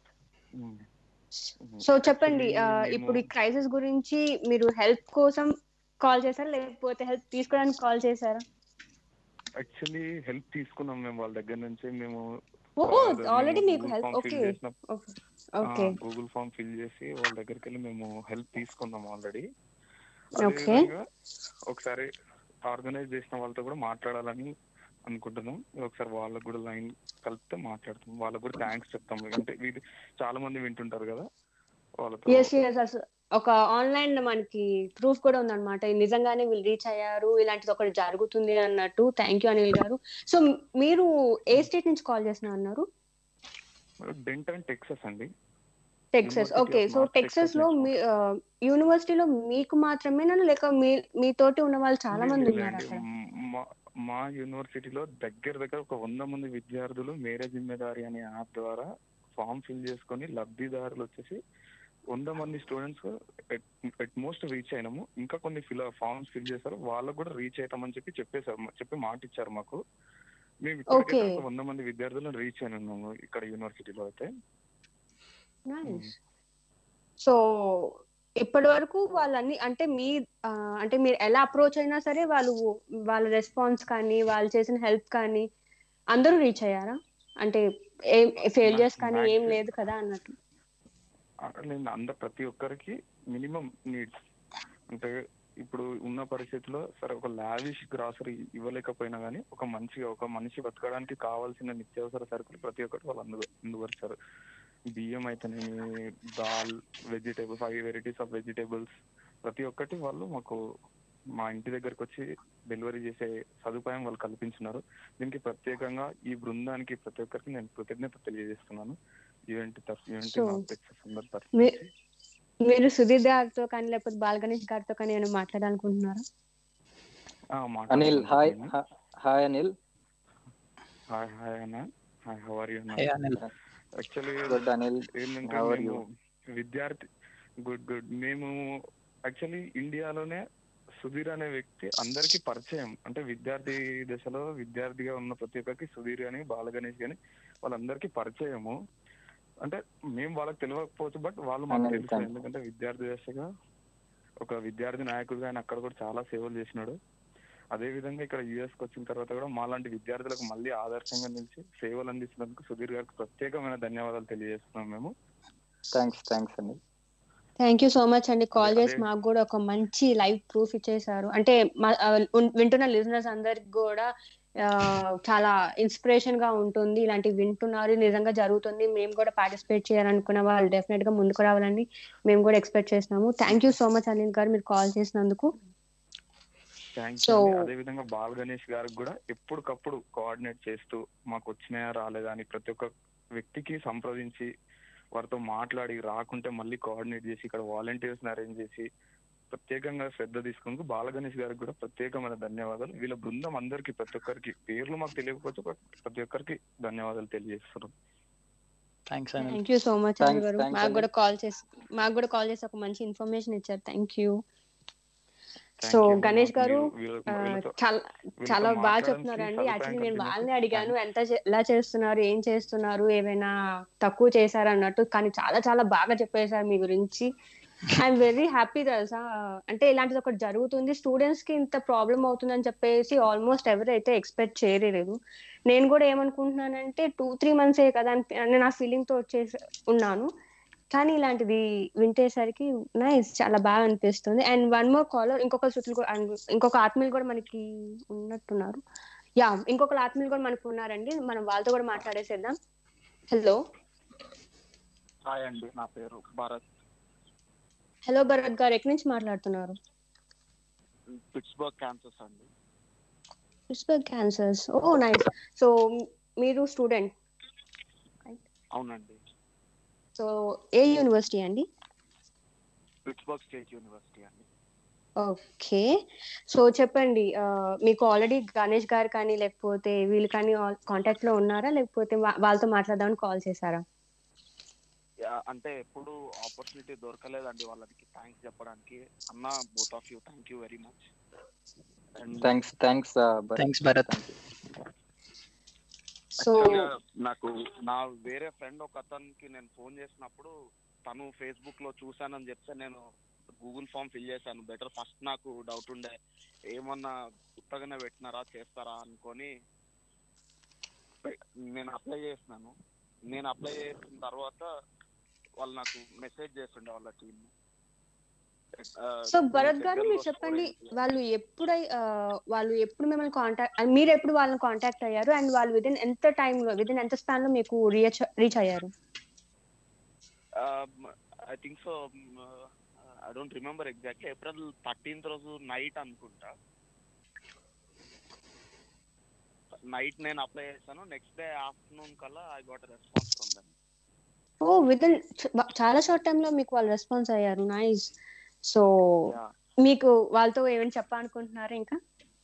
సో చెప్పండి ఇప్పుడు ఈ క్రైసిస్ గురించి మీరు హెల్ప్ కోసం కాల్ చేశారా లేకపోతే హెల్ప్ తీసుకోవడానికి కాల్ చేశారా యాక్చువల్లీ హెల్ప్ తీసుకున్నాం మేము వాళ్ళ దగ్గర నుంచి మేము ఆల్రెడీ మీకు help okay okay Google form fill చేసి వాళ్ళ దగ్గరికి వెళ్ళి మేము హెల్ప్ తీసుకున్నాం ఆల్రెడీ ఓకే ఒకసారి ఆర్గనైజ్ చేసిన వాళ్ళతో కూడా మాట్లాడాలని అనుకుంటున్నాం ఒకసారి వాళ్ళకు కూడా లైన్ కలిపితే మాట్లాడుతాం వాళ్ళకు కూడా థ్యాంక్స్ చెప్తాం అంటే వీళ్ళు చాలా మంది వింటుంటారు కదా వాళ్ళతో ఒక ఆన్లైన్ మనకి ప్రూఫ్ కూడా ఉందన్నమాట నిజంగానే వీళ్ళు రీచ్ అయ్యారు ఇలాంటిది ఒకటి జరుగుతుంది అన్నట్టు థ్యాంక్ యూ అనిల్ గారు సో మీరు ఏ స్టేట్ నుంచి కాల్ చేసిన అన్నారు డెంటన్ టెక్సస్ అండి టెక్సస్ ఓకే సో టెక్సస్ లో మీ యూనివర్సిటీలో మీకు మాత్రమేనా లేక మీ మీతోటి ఉన్న వాళ్ళు చాలా మంది ఉన్నారు అక్కడ మా యూనివర్సిటీలో దగ్గర దగ్గర ఒక వంద మంది విద్యార్థులు మేరే జిమ్మేదారి అనే యాప్ ద్వారా ఫామ్ ఫిల్ చేసుకొని లబ్ధిదారులు వచ్చేసి వంద మంది స్టూడెంట్స్ ఎట్ మోస్ట్ రీచ్ అయినాము ఇంకా కొన్ని ఫిల్ ఫామ్స్ ఫిల్ చేశారు వాళ్ళకు కూడా రీచ్ అవుతామని చెప్పి చెప్పేశారు చెప్పి మాట ఇచ్చారు మాకు మేము ఇప్పటికైతే Okay. ఒక వంద మంది విద్యార్థులను రీచ్ అయిన ఉన్నాము ఇక్కడ యూనివర్సిటీలో అయితే నైస్ సో ఇప్పటి వరకు వాళ్ళన్ని అంటే మీ ఆ, అంటే మీరు ఎలా అప్రోచ్ అయినా సరే వాళ్ళు వాళ్ళ రెస్పాన్స్ కానీ వాళ్ళు చేసిన హెల్ప్ కానీ అందరూ రీచ్ అయ్యారా అంటే ఏం ఫెయిలియర్స్ కానీ ఏం Maximum. లేదు కదా అన్నట్టు నేను అందరు ప్రతి ఒక్కరికి మినిమం నీడ్స్ అంటే ఇప్పుడు ఉన్న పరిస్థితిలో సరే ఒక లావిష్ గ్రాసరీ ఇవ్వలేకపోయినా కానీ ఒక మంచిగా ఒక మనిషి బతకడానికి కావాల్సిన నిత్యావసర సరుకులు ప్రతి ఒక్కటి వాళ్ళు అందు అందుపరిచారు బియ్యం అయితేనేమి దాల్ vegetable five varieties of vegetables ప్రతి ఒక్కటి వాళ్ళు మాకు మా ఇంటి దగ్గరకు వచ్చి డెలివరీ చేసే సదుపాయం వాళ్ళు కల్పించున్నారు దీనికి ప్రత్యేకంగా ఈ బృందానికి ప్రతి ఒక్కరికి నేను కృతజ్ఞత తెలియజేస్తున్నాను ఈవెంట్ తరఫు ఈవెంట్ So, అందరి తరఫు మీ- నుంచి. మీరు సుధీర్ గారితో కానీ లేకపోతే బాల్ గణేష్ గారితో కానీ ఏమైనా మాట్లాడాలనుకుంటున్నారా ఆ, అనిల్ హాయ్ మాట్లాడుతున్నాను. హాయ్ అనిల్ హాయ్ హాయ్ అన్న హాయ్ హౌ ఆర్ యూ అన్న Hey, Anil. Actually good Anil ఏంటంటే How are మేము విద్యార్థి గుడ్ గుడ్ మేము యాక్చువల్లీ ఇండియాలోనే సుధీర్ అనే వ్యక్తి అందరికీ పరిచయం అంటే విద్యార్థి దశలో విద్యార్థిగా ఉన్న ప్రతి ఒక్కరికి సుధీర్ అని బాల గణేష్ కానీ వాళ్ళందరికీ పరిచయము అంటే మేము వాళ్ళకి తెలియకపోవచ్చు బట్ వాళ్ళు మాకు Anil, తెలుసు thank you. ఎందుకంటే విద్యార్థి దశగా ఒక విద్యార్థి నాయకుడిగా ఆయన అక్కడ కూడా చాలా సేవలు చేసినాడు అదే విధంగా ఇక్కడ యుఎస్ కి వచ్చిన తర్వాత కూడా మాలాంటి విద్యార్థులకు మళ్ళీ ఆదర్శంగా నిలిచి సేవలు అందిస్తున్నందుకు సుధీర్ గారికి ప్రత్యేకమైన ధన్యవాదాలు తెలియజేస్తున్నాం మేము thanks thanks Anil thank you so much అండి కాల్ అదే- చేసి అదే. మాకు కూడా ఒక మంచి లైవ్ ప్రూఫ్ ఇచ్చేసారు అంటే మా- ఆ, ఉన్- వింటున్న లిజనర్స్ అందరికి కూడా ఆ, చాలా ఇన్స్పిరేషన్ గా ఉంటుంది ఇలాంటివి వింటున్నారు నిజంగా జరుగుతుంది మేము కూడా పార్టిసిపేట్ చేయాలనుకున్న వాళ్ళు డెఫినెట్ గా ముందుకు రావాలని మేము కూడా ఎక్స్పెక్ట్ చేస్తున్నాము thank you so much Anil garu మీరు కాల్ చేసినందుకు థ్యాంక్స్ So- అదే విధంగా బాల్ గణేష్ గారికి కూడా ఎప్పటికప్పుడు కోఆర్డినేట్ చేస్తూ మాకు వచ్చినాయా రాలేదా అని ప్రతి ఒక్క వ్యక్తికి సంప్రదించి వారితో మాట్లాడి రాకుంటే మళ్ళీ కోఆర్డినేట్ చేసి ఇక్కడ వాలంటీర్స్ అరేంజ్ చేసి ప్రత్యేకంగా శ్రద్ధ తీసుకున్నందుకు బాల గణేష్ గారికి కూడా ప్రత్యేకమైన ధన్యవాదాలు వీళ్ళ బృందం అందరికి ప్రతి ఒక్కరికి పేర్లు మాకు తెలియకపోవచ్చు but ప్రతి ఒక్కరికి ధన్యవాదాలు తెలియజేస్తున్నాం thanks Anil thank you so much Thanks, Anil garu thanks, మాకు Anil. కూడా కాల్ చేసి మాకు కూడా కాల్ చేసి ఒక మంచి ఇన్ఫర్మేషన్ ఇచ్చారు thank you Thank so you అండి. గణేష్ మాకు గారు మీరు- వీళ్ళ- ఆ, వీళ్ళతో- చాలా వీళ్ళతో చాలా బాగా మాట్లాడడానికి చెప్తున్నారండి సదుపాయం యాక్చువల్లీ నేను కల్పించినందుకు వాళ్ళని అడిగాను ఎంత చే- ఎలా చేస్తున్నారు ఏం చేస్తున్నారు ఏమైనా తక్కువ చేశారు అన్నట్టు కానీ చాలా చాలా బాగా చెప్పేశారు మీ గురించి ఐఎమ్ వెరీ హ్యాపీ తెలుసా అంటే ఇలాంటిది ఒకటి జరుగుతుంది స్టూడెంట్స్ కి ఇంత ప్రాబ్లం అవుతుందని చెప్పేసి ఆల్మోస్ట్ ఎవరైతే ఎక్స్పెక్ట్ చేయలేదు నేను కూడా ఏమనుకుంటున్నానంటే టూ త్రీ మంత్స్ ఏ కదా అని నేను ఆ ఫీలింగ్ తో వచ్చేసి ఉన్నాను కానీ ఇలాంటిది వింటేసరికి నైస్ చాలా బాగా అనిపిస్తుంది అండ్ వన్ మోర్ కాలర్ ఇంకొక శృతులు కూడా and ఇంకొక ఆత్మీయులు కూడా మనకి ఉన్నట్టున్నారు యా ఇంకొక ఆత్మీయులు కూడా మనకు ఉన్నారండి మనం వాళ్ళతో కూడా మాట్లాడేసేద్దాం హలో హాయ్ అండి నా పేరు భారత్ హలో భరత్ గారు ఎక్కడి నుంచి మాట్లాడుతున్నారు పిట్స్బర్గ్ క్యాన్సర్స్ అండి Pittsburg Kansas oh nice so మీరు స్టూడెంట్ అవునండి సో ఏ యూనివర్సిటీ అండి పిట్స్బర్గ్ స్టేట్ యూనివర్సిటీ అండి ఓకే సో చెప్పండి ఆ, మీకు ఆల్రెడీ గణేష్ గారు కానీ లేకపోతే వీళ్ళు కానీ కాంటాక్ట్ లో ఉన్నారా లేకపోతే వా- వాళ్ళతో మాట్లాడదామని కాల్ చేశారా యా, అంటే ఎప్పుడు ఆపర్చునిటీ దొరకలేదండి వాళ్ళకి థ్యాంక్స్ చెప్పడానికి అన్న both of you thank you very much and thanks thanks thanks Bharat so నాకు నా వేరే ఫ్రెండ్ ఒక అతనికి నేను ఫోన్ చేసినప్పుడు తను ఫేస్బుక్ లో చూసానని చెప్తే నేను గూగుల్ ఫామ్ ఫిల్ చేశాను బెటర్ ఫస్ట్ నాకు డౌట్ ఉండే ఏమన్నా కొత్తగానే పెట్టినారా చేస్తారా అనుకొని నేను అప్లై చేసినాను నేను అప్లై చేసిన తర్వాత వాళ్ళు నాకు మెసేజ్ చేస్తుండే వాళ్ళ టీమ్ సో భరత్ గారు మీరు చెప్పండి వాళ్ళు ఎప్పుడై ఆ, వాళ్ళు ఎప్పుడు మిమ్మల్ని కాంటాక్ట్ మీరు ఎప్పుడు వాళ్ళని కాంటాక్ట్ అయ్యారు అండ్ వాళ్ళు విదిన్ ఎంత టైం లో విదిన్ ఎంత స్పాన్ లో మీకు రీచ్ రీచ్ అయ్యారు I think so I don't remember exactly April thirteenth రోజు నైట్ అనుకుంటా నైట్ నేను అప్లై చేశాను నెక్స్ట్ డే ఆఫ్టర్నూన్ కల్లా I got response from them oh within చాలా షార్ట్ టైం లో మీకు వాళ్ళు రెస్పాన్స్ అయ్యారు నైస్ సో మీకు వాళ్ళతో ఏమైనా చెప్పాలనుకుంటున్నారా ఇంకా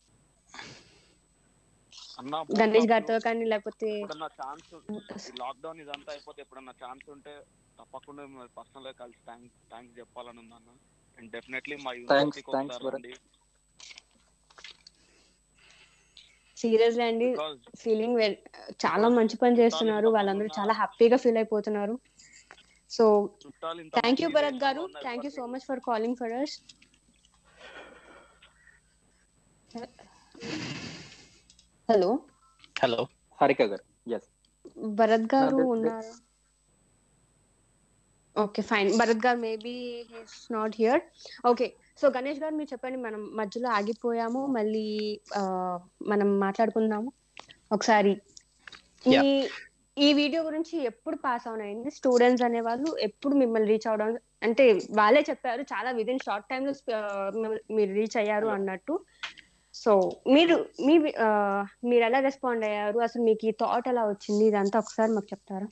అన్న గణేష్ గారితో కానీ లేకపోతే ఎప్పుడన్నా ఛాన్స్ లాక్డౌన్ ఇదంతా అయిపోతే ఎప్పుడన్నా ఛాన్స్ ఉంటే తప్పకుండా పర్సనల్ గా కలిసి థ్యాంక్స్ థ్యాంక్స్ చెప్పాలని ఉంది అన్న అండ్ డెఫినెట్లీ మా Thanks, యూనివర్సిటీకి thanks, ఒకసారి Bharat. రండి సీరియస్లీ అండి బికాస్ ఫీలింగ్ చాలా మంచి పని చేస్తున్నారు వాళ్ళందరూ చాలా హ్యాపీగా ఫీల్ అయిపోతున్నారు సో చుట్టాలు ఇంత థ్యాంక్ యూ మంది భరత్ గారు దేశంలో ఉన్నారు థ్యాంక్ యూ సో కాబట్టి much for calling for us hello hello Harika garu yes Bharat గారు this- ఉన్నారు okay fine Bharat garu maybe he's not here okay so Ganesh garu మీరు చెప్పండి మనం మధ్యలో ఆగిపోయాము మళ్ళీ ఆ, మనం మాట్లాడుకుందాము ఒకసారి ఈ Yeah. ఈ వీడియో గురించి ఎప్పుడు పాస్ అవున్ అయింది స్టూడెంట్స్ అనే వాళ్ళు ఎప్పుడు మిమ్మల్ని రీచ్ అవడం అంటే వాళ్ళే చెప్పారు చాలా విదిన్ షార్ట్ టైమ్ లో ఆ, మిమ్మల్ని- మీరు రీచ్ అయ్యారు అన్నట్టు సో మీరు మీ ఆ, మీరు ఎలా రెస్పాండ్ అయ్యారు అసలు మీకు ఈ థాట్ ఎలా వచ్చింది ఇదంతా ఒకసారి మాకు చెప్తారా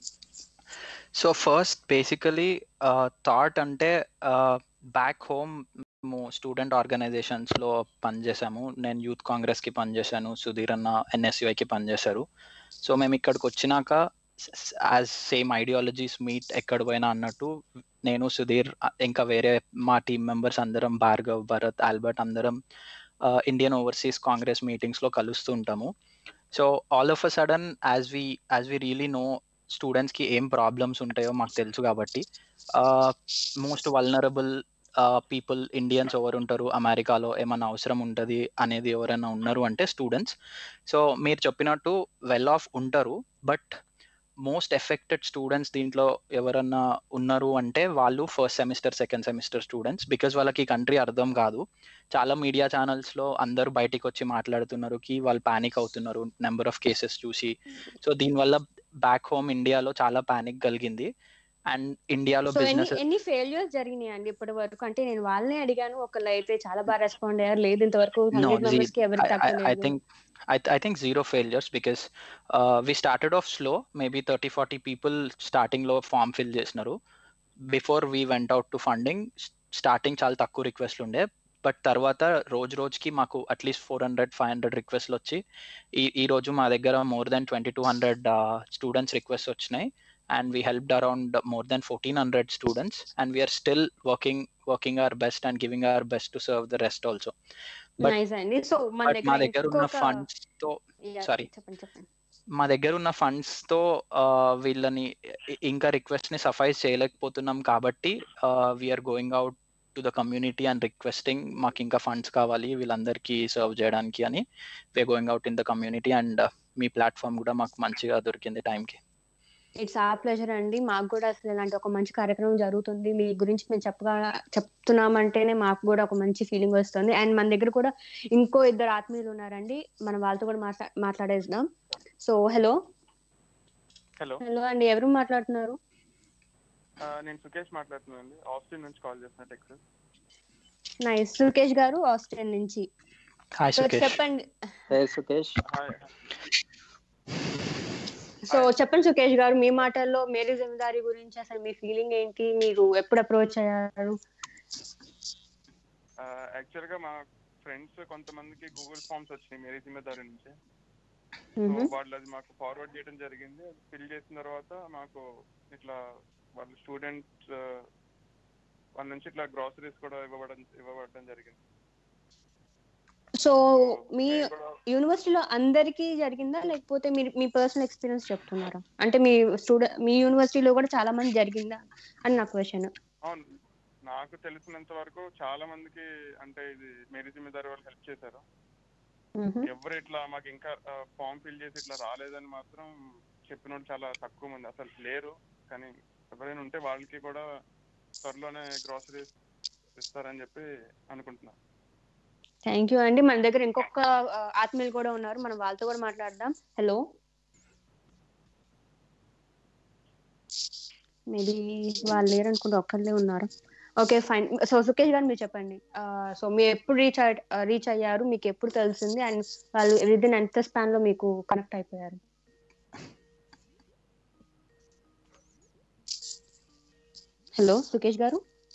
సో ఫస్ట్ బేసికలీ థాట్ అంటే బ్యాక్ హోమ్ మేము స్టూడెంట్ ఆర్గనైజేషన్స్ లో పనిచేసాము నేను యూత్ కాంగ్రెస్ కి పనిచేశాను సుధీర్ అన్న NSUI కి పనిచేశారు సో మేము ఇక్కడికి వచ్చినాక యాజ్ సేమ్ ఐడియాలజీస్ మీట్ ఎక్కడ పోయినా అన్నట్టు నేను సుధీర్ అ- ఇంకా వేరే మా టీం మెంబర్స్ అందరం భార్గవ్ భరత్ ఆల్బర్ట్ అందరం ఇండియన్ ఓవర్సీస్ కాంగ్రెస్ మీటింగ్స్ లో కలుస్తూ ఉంటాము so all of a sudden as we as we really know students కి ఏం ప్రాబ్లమ్స్ ఉంటాయో మాకు తెలుసు కాబట్టి మోస్ట్ వల్నరబుల్ పీపుల్ ఇండియన్స్ ఎవరు ఉంటారు అమెరికాలో ఏమైనా అవసరం ఉంటుంది అనేది ఎవరైనా ఉన్నారు అంటే స్టూడెంట్స్ సో మీరు చెప్పినట్టు వెల్ ఆఫ్ ఉంటారు బట్ మోస్ట్ ఎఫెక్టెడ్ స్టూడెంట్స్ దీంట్లో ఎవరన్నా ఉన్నారు అంటే వాళ్ళు first semester second semester students because వాళ్ళకి కంట్రీ అర్థం కాదు చాలా మీడియా ఛానల్స్ లో అందరూ బయటికి వచ్చి మాట్లాడుతున్నారు కి వాళ్ళు పానిక్ అవుతున్నారు నెంబర్ ఆఫ్ కేసెస్ చూసి సో దీనివల్ల బ్యాక్ హోమ్ ఇండియాలో చాలా పానిక్ కలిగింది అండ్ ఇండియాలో సో ఎన్ని బిజినెస్ ఎన్ని ఫెయిల్యూర్స్ జరిగినాయి అండి ఇప్పటి వరకు అంటే నేను వాళ్ళనే అడిగాను ఒకళ్ళు అయితే చాలా బాగా రెస్పాండ్ అయ్యారు లేదు ఇంతవరకు No, హండ్రెడ్ ze- మెంబర్స్ కి ఎవరికి I, I, I తగ్గలేదు think I, th- I think zero failures because uh, we started off slow maybe 30 40 people starting లో ఫామ్ ఫిల్ చేసినారు before we went out to funding starting చాలా తక్కువ రిక్వెస్ట్లు ఉండే but తర్వాత రోజు రోజుకి మాకు at least four hundred five hundred రిక్వెస్ట్లు వచ్చి ఈ ఈ రోజు మా దగ్గర more than twenty two hundred students request వచ్చినాయి and we helped around more than fourteen hundred students and we are still working working our best and giving our best to serve the rest also but- nice అండి so మన but మా దగ్గర దగ్గర ఉన్న ఇంకొక funds తో Yeah, sorry. చెప్పండి చెప్పండి మా దగ్గర ఉన్న ఫండ్స్ తో ఆ, వీళ్ళని ఇ- ఇంకా రిక్వెస్ట్ ని సఫైజ్ చేయలేకపోతున్నాం కాబట్టి we are going out to the community and requesting మాకు ఇంకా ఫండ్స్ కావాలి వీళ్ళందరికీ సర్వ్ చేయడానికి అని we are going out in the community and మీ ప్లాట్ఫామ్ కూడా మాకు మంచిగా దొరికింది టైంకి ఇట్స్ ఆ ప్లెజర్ అండి మాకు కూడా అసలు ఇలాంటి ఒక మంచి కార్యక్రమం జరుగుతుంది మీ గురించి మేము చెప్పగా చెప్తున్నామంటేనే మాకు కూడా ఒక మంచి ఫీలింగ్ వస్తుంది అండ్ మన దగ్గర కూడా ఇంకో ఇద్దరు ఆత్మీయులు ఉన్నారండి మనం వాళ్ళతో కూడా మాట్లా మాట్లాడేద్దాం సో హలో హలో హలో అండి ఎవరు మాట్లాడుతున్నారు నేను సుకేష్ మాట్లాడుతున్నాను ఆస్టిన్ నుంచి కాల్ చేస్తున్నా టెక్సస్ నైస్ సుకేష్ గారు ఆస్ట్రేలియా నుంచి హాయ్ సో సుకేష్ చెప్పండి హే సుకేష్ హాయ్ సో చెప్పండి సుకేష్ గారు మీ మాటల్లో మేరీ జమీదారి గురించి అసలు మీ ఫీలింగ్ ఏంటి మీరు ఎప్పుడు అప్రోచ్ అయ్యారు యాక్చువల్ గా మా ఫ్రెండ్స్ కొంతమందికి గూగుల్ ఫామ్స్ వచ్చినాయి మేరీ జిమ్మేదారి నుంచి సో మ్మ్. వాళ్ళు అది మాకు ఫార్వర్డ్ చేయడం జరిగింది ఫిల్ చేసిన తర్వాత మాకు ఇట్లా వాళ్ళు స్టూడెంట్స్ వాళ్ళ నుంచి ఇట్లా గ్రాసరీస్ కూడా ఇవ్వబడం ఇవ్వబడడం జరిగింది సో So, మీ నేను కూడా- యూనివర్సిటీలో అందరికీ జరిగిందా లేకపోతే మీరు మీ పర్సనల్ ఎక్స్పీరియన్స్ చెప్తున్నారా అంటే మీ స్టూడెంట్ మీ యూనివర్సిటీలో కూడా చాలా మంది జరిగిందా అని నా క్వశ్చన్ అవును నాకు తెలిసినంత వరకు చాలా మందికి అంటే ఇది మేరీ జిమ్మేదారి వాళ్ళు హెల్ప్ చేశారు ఎవరు ఇట్లా మాకు ఇంకా ఫామ్ ఫిల్ చేసి ఇట్లా రాలేదని మాత్రం చెప్పిన వాళ్ళు చాలా తక్కువ మంది అసలు లేరు కానీ ఎవరైనా ఉంటే వాళ్ళకి కూడా త్వరలోనే గ్రాసరీస్ ఇస్తారని చెప్పి అనుకుంటున్నా థ్యాంక్ యూ అండి మన దగ్గర ఇంకొక ఆ, ఆత్మీయులు కూడా ఉన్నారు మనం వాళ్ళతో కూడా మాట్లాడదాం హలో మేబీ వాళ్ళు లేరు అనుకుంటే ఒక్కళ్ళే ఉన్నారు ఓకే ఫైన్ సో సుకేష్ గారు మీరు చెప్పండి సో మీరు ఎప్పుడు రీచ్ రీచ్ అయ్యారు మీకు ఎప్పుడు తెలిసింది అండ్ వాళ్ళు విదిన్ ఎంత స్పాన్ లో మీకు కనెక్ట్ అయిపోయారు hello Sukesh garu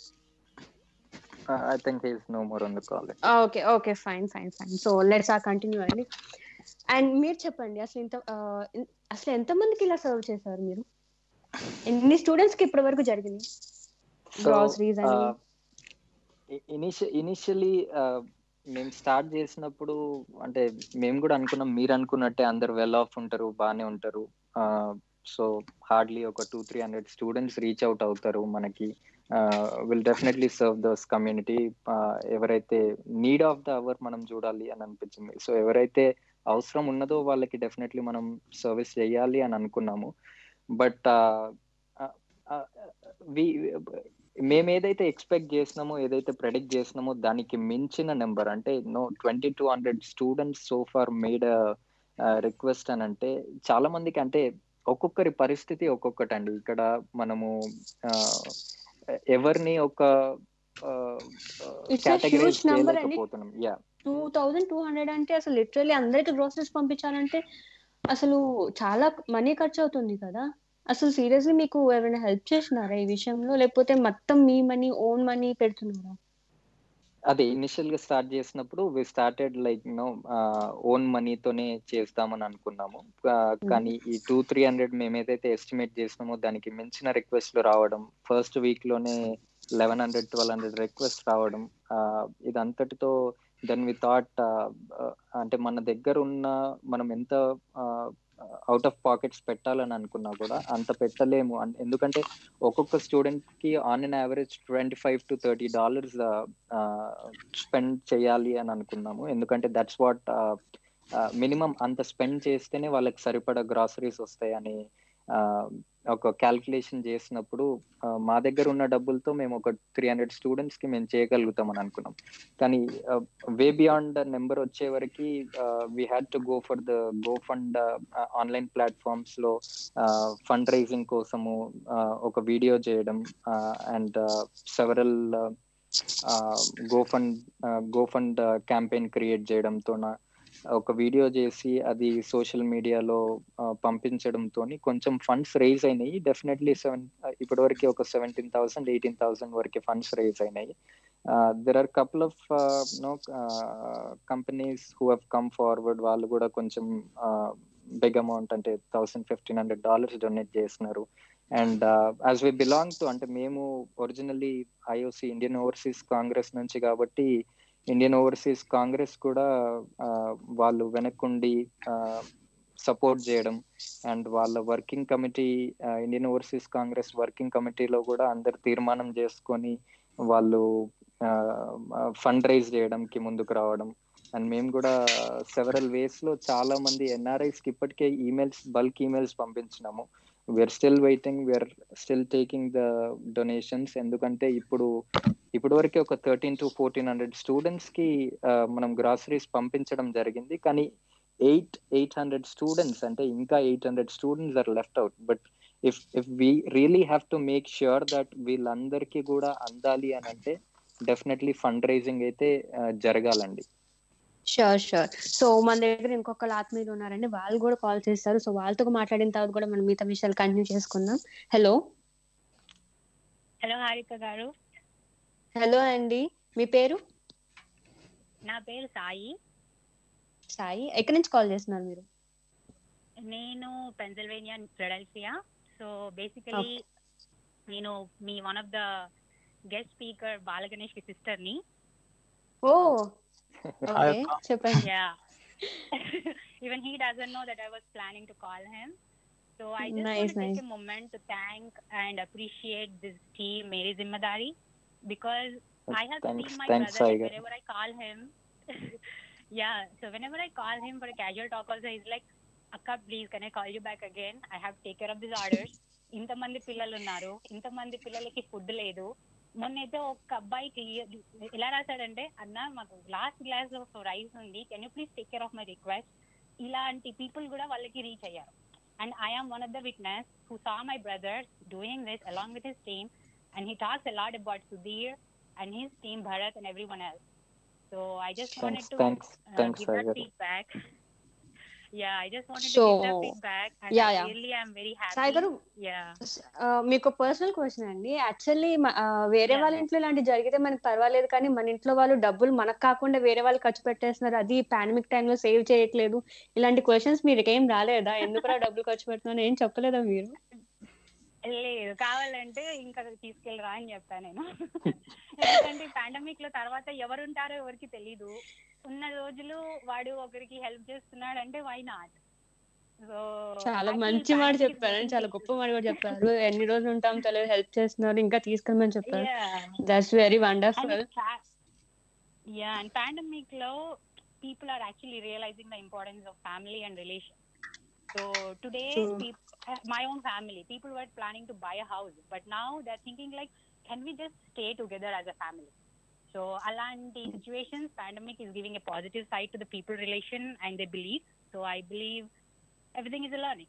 I think he's no more on the call okay okay fine fine fine so let's uh continue అండి అండ్ మీరు చెప్పండి అసలు ఇంత ఆ, ఇన్- అసలు ఎంత మందికి ఇలా సర్వ్ చేశారు మీరు ఎన్ని స్టూడెంట్స్ కి ఇప్పటి వరకు జరిగింది గ్రాసరీస్ అని ఇనిషియలీ మేము స్టార్ట్ చేసినప్పుడు అంటే మేము కూడా అనుకున్నాం మీరు అనుకున్నట్టే అందరు వెల్ ఆఫ్ ఉంటారు బాగానే ఉంటారు సో హార్డ్లీ ఒక two three hundred students reach out అవుతారు మనకి will definitely serve those community ఎవరైతే నీడ్ ఆఫ్ ద అవర్ మనం చూడాలి అని అనిపించింది సో ఎవరైతే అవసరం ఉన్నదో వాళ్ళకి డెఫినెట్లీ మనం సర్వీస్ చేయాలి అని అనుకున్నాము బట్ మేము ఏదైతే ఎక్స్పెక్ట్ చేసినామో ఏదైతే ప్రెడిక్ట్ చేసినామో దానికి మించిన నెంబర్ అంటే no twenty two hundred students so far made request అని అంటే చాలా మందికి అంటే ఒక్కొక్కరి పరిస్థితి ఒక్కొక్కటి అండి ఇక్కడ మనము ఎవరిని ఒక కేటగిరైజ్ చేయలేకపోతున్నాం yeah two thousand two hundred అంటే అసలు లిటరలీ అందరికి గ్రోసరీస్ పంపించాలంటే అసలు చాలా మనీ ఖర్చు అవుతుంది కదా అసలు సీరియస్లీ మీకు ఎవరైనా హెల్ప్ చేసినారా ఈ విషయంలో లేకపోతే మొత్తం మీ మనీ ఓన్ మనీ పెడుతున్నారా అదే ఇనిషియల్ గా స్టార్ట్ చేసినప్పుడు we started like no own మనీతోనే చేస్తామని అనుకున్నాము కానీ ఈ టూ త్రీ హండ్రెడ్ మేము ఏదైతే ఎస్టిమేట్ చేసినామో దానికి మించిన రిక్వెస్ట్లు రావడం ఫస్ట్ వీక్ లోనే eleven hundred twelve hundred request రావడం ఇదంతటితో దెన్ వి థాట్ అంటే మన దగ్గర ఉన్న మనం ఎంత అవుట్ ఆఫ్ పాకెట్స్ పెట్టాలని అనుకున్నా కూడా అంత పెట్టలేము ఎందుకంటే ఒక్కొక్క స్టూడెంట్ కి on an average twenty five to thirty dollars spend చేయాలి అని అనుకున్నాము ఎందుకంటే దట్స్ వాట్ మినిమం అంత స్పెండ్ చేస్తేనే వాళ్ళకి సరిపడా గ్రాసరీస్ వస్తాయని ఒక క్యాల్కులేషన్ చేసినప్పుడు మా దగ్గర ఉన్న డబ్బులతో మేము ఒక త్రీ హండ్రెడ్ స్టూడెంట్స్ కి మేము చేయగలుగుతాం అని అనుకున్నాం కానీ వే బియాండ్ నెంబర్ వచ్చే వరకు we had to go for the go fund online platforms లో ఫండ్ రైజింగ్ కోసము ఒక వీడియో చేయడం and several go fund go fund campaign create చేయడంతో ఒక వీడియో చేసి అది సోషల్ మీడియాలో పంపించడంతో కొంచెం ఫండ్స్ రైజ్ అయినాయి డెఫినెట్లీ సెవెన్ ఇప్పటి వరకు ఒక సెవెంటీన్ థౌసండ్ ఎయిటీన్ థౌసండ్ వరకు ఫండ్స్ రైజ్ అయినాయి there are couple of no companies who have come forward వాళ్ళు కూడా కొంచెం బిగ్ అమౌంట్ అంటే thousand fifteen hundred dollars donate చేస్తున్నారు and as we belong to అంటే మేము originally IOC Indian Overseas Congress నుంచి కాబట్టి ఇండియన్ ఓవర్సీస్ కాంగ్రెస్ కూడా వాళ్ళు వెనక్కుండి సపోర్ట్ చేయడం అండ్ వాళ్ళ working committee Indian Overseas Congress working కమిటీలో కూడా అందరు తీర్మానం చేసుకొని వాళ్ళు ఫండ్ రైజ్ చేయడంకి ముందుకు రావడం అండ్ మేము కూడా సెవరల్ వేస్ లో చాలా మంది ఎన్ఆర్ఐస్ కి ఇప్పటికే ఈమెయిల్స్ బల్క్ ఈమెయిల్స్ పంపించినాము we are still waiting we are still taking the donations ఎందుకంటే ఇప్పుడు ఇప్పటి వరకు ఒక thirteen to fourteen hundred students కి మనం గ్రాసరీస్ పంపించడం జరిగింది కానీ ఎయిట్ ఎయిట్ హండ్రెడ్ స్టూడెంట్స్ అంటే ఇంకా eight hundred students are left out but if if we really have to make sure that వీళ్ళందరికీ కూడా అందాలి అని అంటే డెఫినెట్లీ ఫండ్ రైజింగ్ అయితే జరగాలండి షూర్ షూర్ సో మన దగ్గర ఇంకొకరు ఆత్మీయులు ఉన్నారండి వాళ్ళు కూడా కాల్ చేస్తారు సో వాళ్ళతో మాట్లాడిన తర్వాత కూడా మనం మిగతా విషయాలు కంటిన్యూ చేసుకుందాం హలో హలో హారిక గారు హలో అండి మీ పేరు నా పేరు సాయి సాయి ఎక్కడి నుంచి కాల్ చేస్తున్నారు మీరు నేను పెన్సిల్వేనియా ఫిలడెల్ఫియా సో బేసికలీ నేను మీ one of the guest speaker Balaganesh కి సిస్టర్ ని ఓ ఓకే చెప్పండి yeah even he doesn't know that I was planning to call him. So I just Nice, want to nice. take a moment to thank and appreciate this team, Meri Zimmadari, because I have Thanks- seen my thanks, brother Saiga. whenever I call him. yeah, so whenever I call him for a casual talk, also he's like, Akka, please, can I call you back again? I have to take care of these orders. ఇంతమంది పిల్లలు ఉన్నారు ఇంతమంది పిల్లలకి food లేదు మొన్నైతే ఒక అబ్బాయికి ఎలా రాశాడంటే అన్న మాకు లాస్ట్ గ్లాస్ ఆఫ్ రైస్ ఉంది can you please take care of my request ఇలాంటి పీపుల్ కూడా వాళ్ళకి రీచ్ అయ్యారు and I'm one of the witness who saw my brother doing this along with his team and he talks a lot about Sudheer and his team Bharat and everyone else so I just thanks wanted to thanks thanks give Sai that garu feedback. Yeah, I just wanted So, to give that feedback, and yeah, I yeah. really am very happy. Sai garu Yeah. ఆ, మీకు personal question అండి actually వేరే Yeah. వాళ్ళ ఇంట్లో ఇలాంటి జరిగితే మనకి పర్వాలేదు కానీ మన ఇంట్లో వాళ్ళు డబ్బులు మనకు కాకుండా వేరే వాళ్ళు ఖర్చు పెట్టేస్తున్నారు అది పాండమిక్ టైంలో సేవ్ చేయట్లేదు ఇలాంటి క్వశ్చన్స్ మీరు ఏం రాలేదా ఎందుకు డబ్బులు ఖర్చు పెడుతున్నారు ఏం చెప్పలేదా మీరు లేదు కావాలంటే ఇంకా తీసుకెళ్ళరా అని చెప్పాను నేను ఎందుకంటే పాండమిక్ లో తర్వాత ఎవరుంటారో ఎవరికి తెలీదు ఉన్న రోజులు వాడు ఒకరికి హెల్ప్ చేస్తున్నాడు అంటే వై నాట్ సో చాలా మంచి మాట చెప్పారు చాలా గొప్ప మాట కూడా చెప్పారు ఎన్ని రోజులు ఉంటాం తెలియదు హెల్ప్ చేస్తున్నారు ఇంకా తీసుకెళ్ళమని చెప్పారు that's very wonderful yeah and pandemic లో people are actually realising the importance of family and relation so today True. My own family people were planning to buy a house but now they are thinking like can we just stay together as a family so అలాంటి situations pandemic is giving a positive side to the people relation and they believe so I believe everything is a learning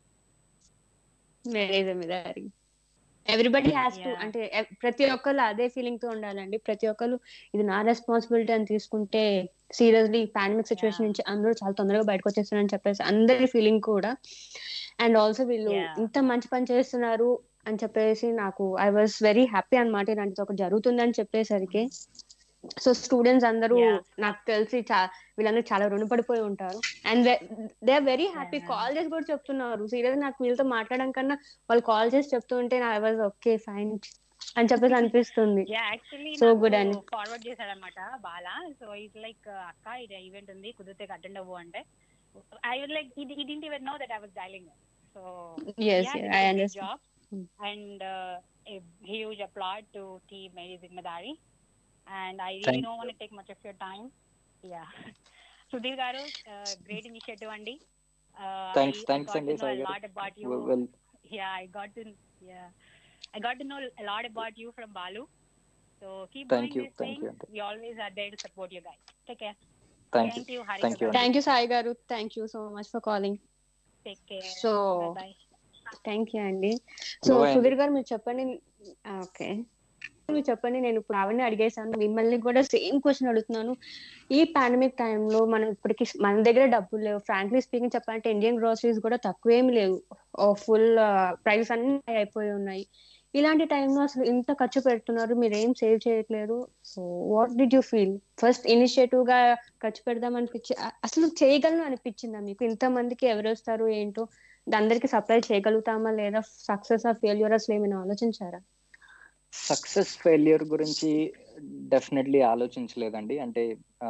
very జమీదారి everybody has to Yeah. అంటే ఎవ్- ప్రతి ఒక్కరు అదే feeling తో ఉండాలండి ప్రతి ఒక్కరు ఇది నా రెస్పాన్సిబిలిటీ అని తీసుకుంటే సీరియస్లీ పాండమిక్ సిచ్యువేషన్ Yeah. నుంచి అందరూ చాలా తొందరగా బయటకు వచ్చేస్తున్నారని చెప్పేసి అందరి ఫీలింగ్ కూడా అండ్ ఆల్సో వీళ్ళు Yeah. ఇంత మంచి పని చేస్తున్నారు అని చెప్పేసి నాకు ఐ వాజ్ వెరీ హ్యాపీ అనమాట ఇలాంటిది ఒకటి జరుగుతుందని చెప్పేసరికి సో స్టూడెంట్స్ అందరూ Yeah. నాకు తెలిసి చా- వీళ్ళందరూ చాలా రుణపడిపోయి ఉంటారు and they are very happy Yeah. Call చేసి కూడా చెప్తున్నారు సీరియస్ నాకు వీళ్ళతో మాట్లాడడం కన్నా వాళ్ళు కాల్ చేసి చెప్తుంటే నా ఐ వాజ్ ఓకే ఫైన్ అని చెప్పేసి అనిపిస్తుంది yeah actually So good and- forward చేశాడనమాట బాలా సో ఇట్ లైక్ అక్క ఇది ఈవెంట్ ఉంది కుదిరితే అటెండ్ అవ్వు అంటే ఐ వాజ్ లైక్ ఇది didn't ever know that I was dialling so Yes, yes, I understand. Job Hmm. And huge applaud to the Meri Zimmedari and I Thank really no want take much of your time yeah Sudheer garu great initiative అండి Thanks- thanks అండి, Sai garu. Lot about you well yeah i got to yeah i got to know a lot about you from balu so keep Thank doing you, this thank thing you, aunty. we always are there to support you guys take care thank you thank you hari Thank you, thank you Sai garu thank you so much for calling take care So, bye bye thank you అండి so Bye-bye. Sudheer garu మీరు చెప్పండి okay మీరు చెప్పండి నేను ఇప్పుడు అవన్నీ అడిగేశాను మిమ్మల్ని కూడా సేమ్ క్వశ్చన్ అడుగుతున్నాను ఈ పాండమిక్ టైంలో మనం ఇప్పటికి మన దగ్గర డబ్బులు లేవు ఫ్రాంక్లీ స్పీకింగ్ చెప్పాలంటే ఇండియన్ గ్రోసరీస్ కూడా తక్కువేమి లేవు ఫుల్ ప్రైస్ అన్ని అయిపోయి ఉన్నాయి ఇలాంటి టైంలో అసలు ఇంత ఖర్చు పెడుతున్నారు మీరు ఏం సేవ్ చేయట్లేరు so what did you feel first initiative గా ఖర్చు పెడదాం అనిపించి అ- అసలు చేయగలను అనిపించిందా మీకు ఇంత మందికి ఎవరు వస్తారు ఏంటో ఇది అందరికి సప్లై చేయగలుగుతామా లేదా సక్సెస్ ఆ ఫెయిల్యూర్ అసలు ఏమైనా ఆలోచించారా సక్సెస్ ఫెయిల్యూర్ గురించి డెఫినెట్లీ ఆలోచించలేదండి అంటే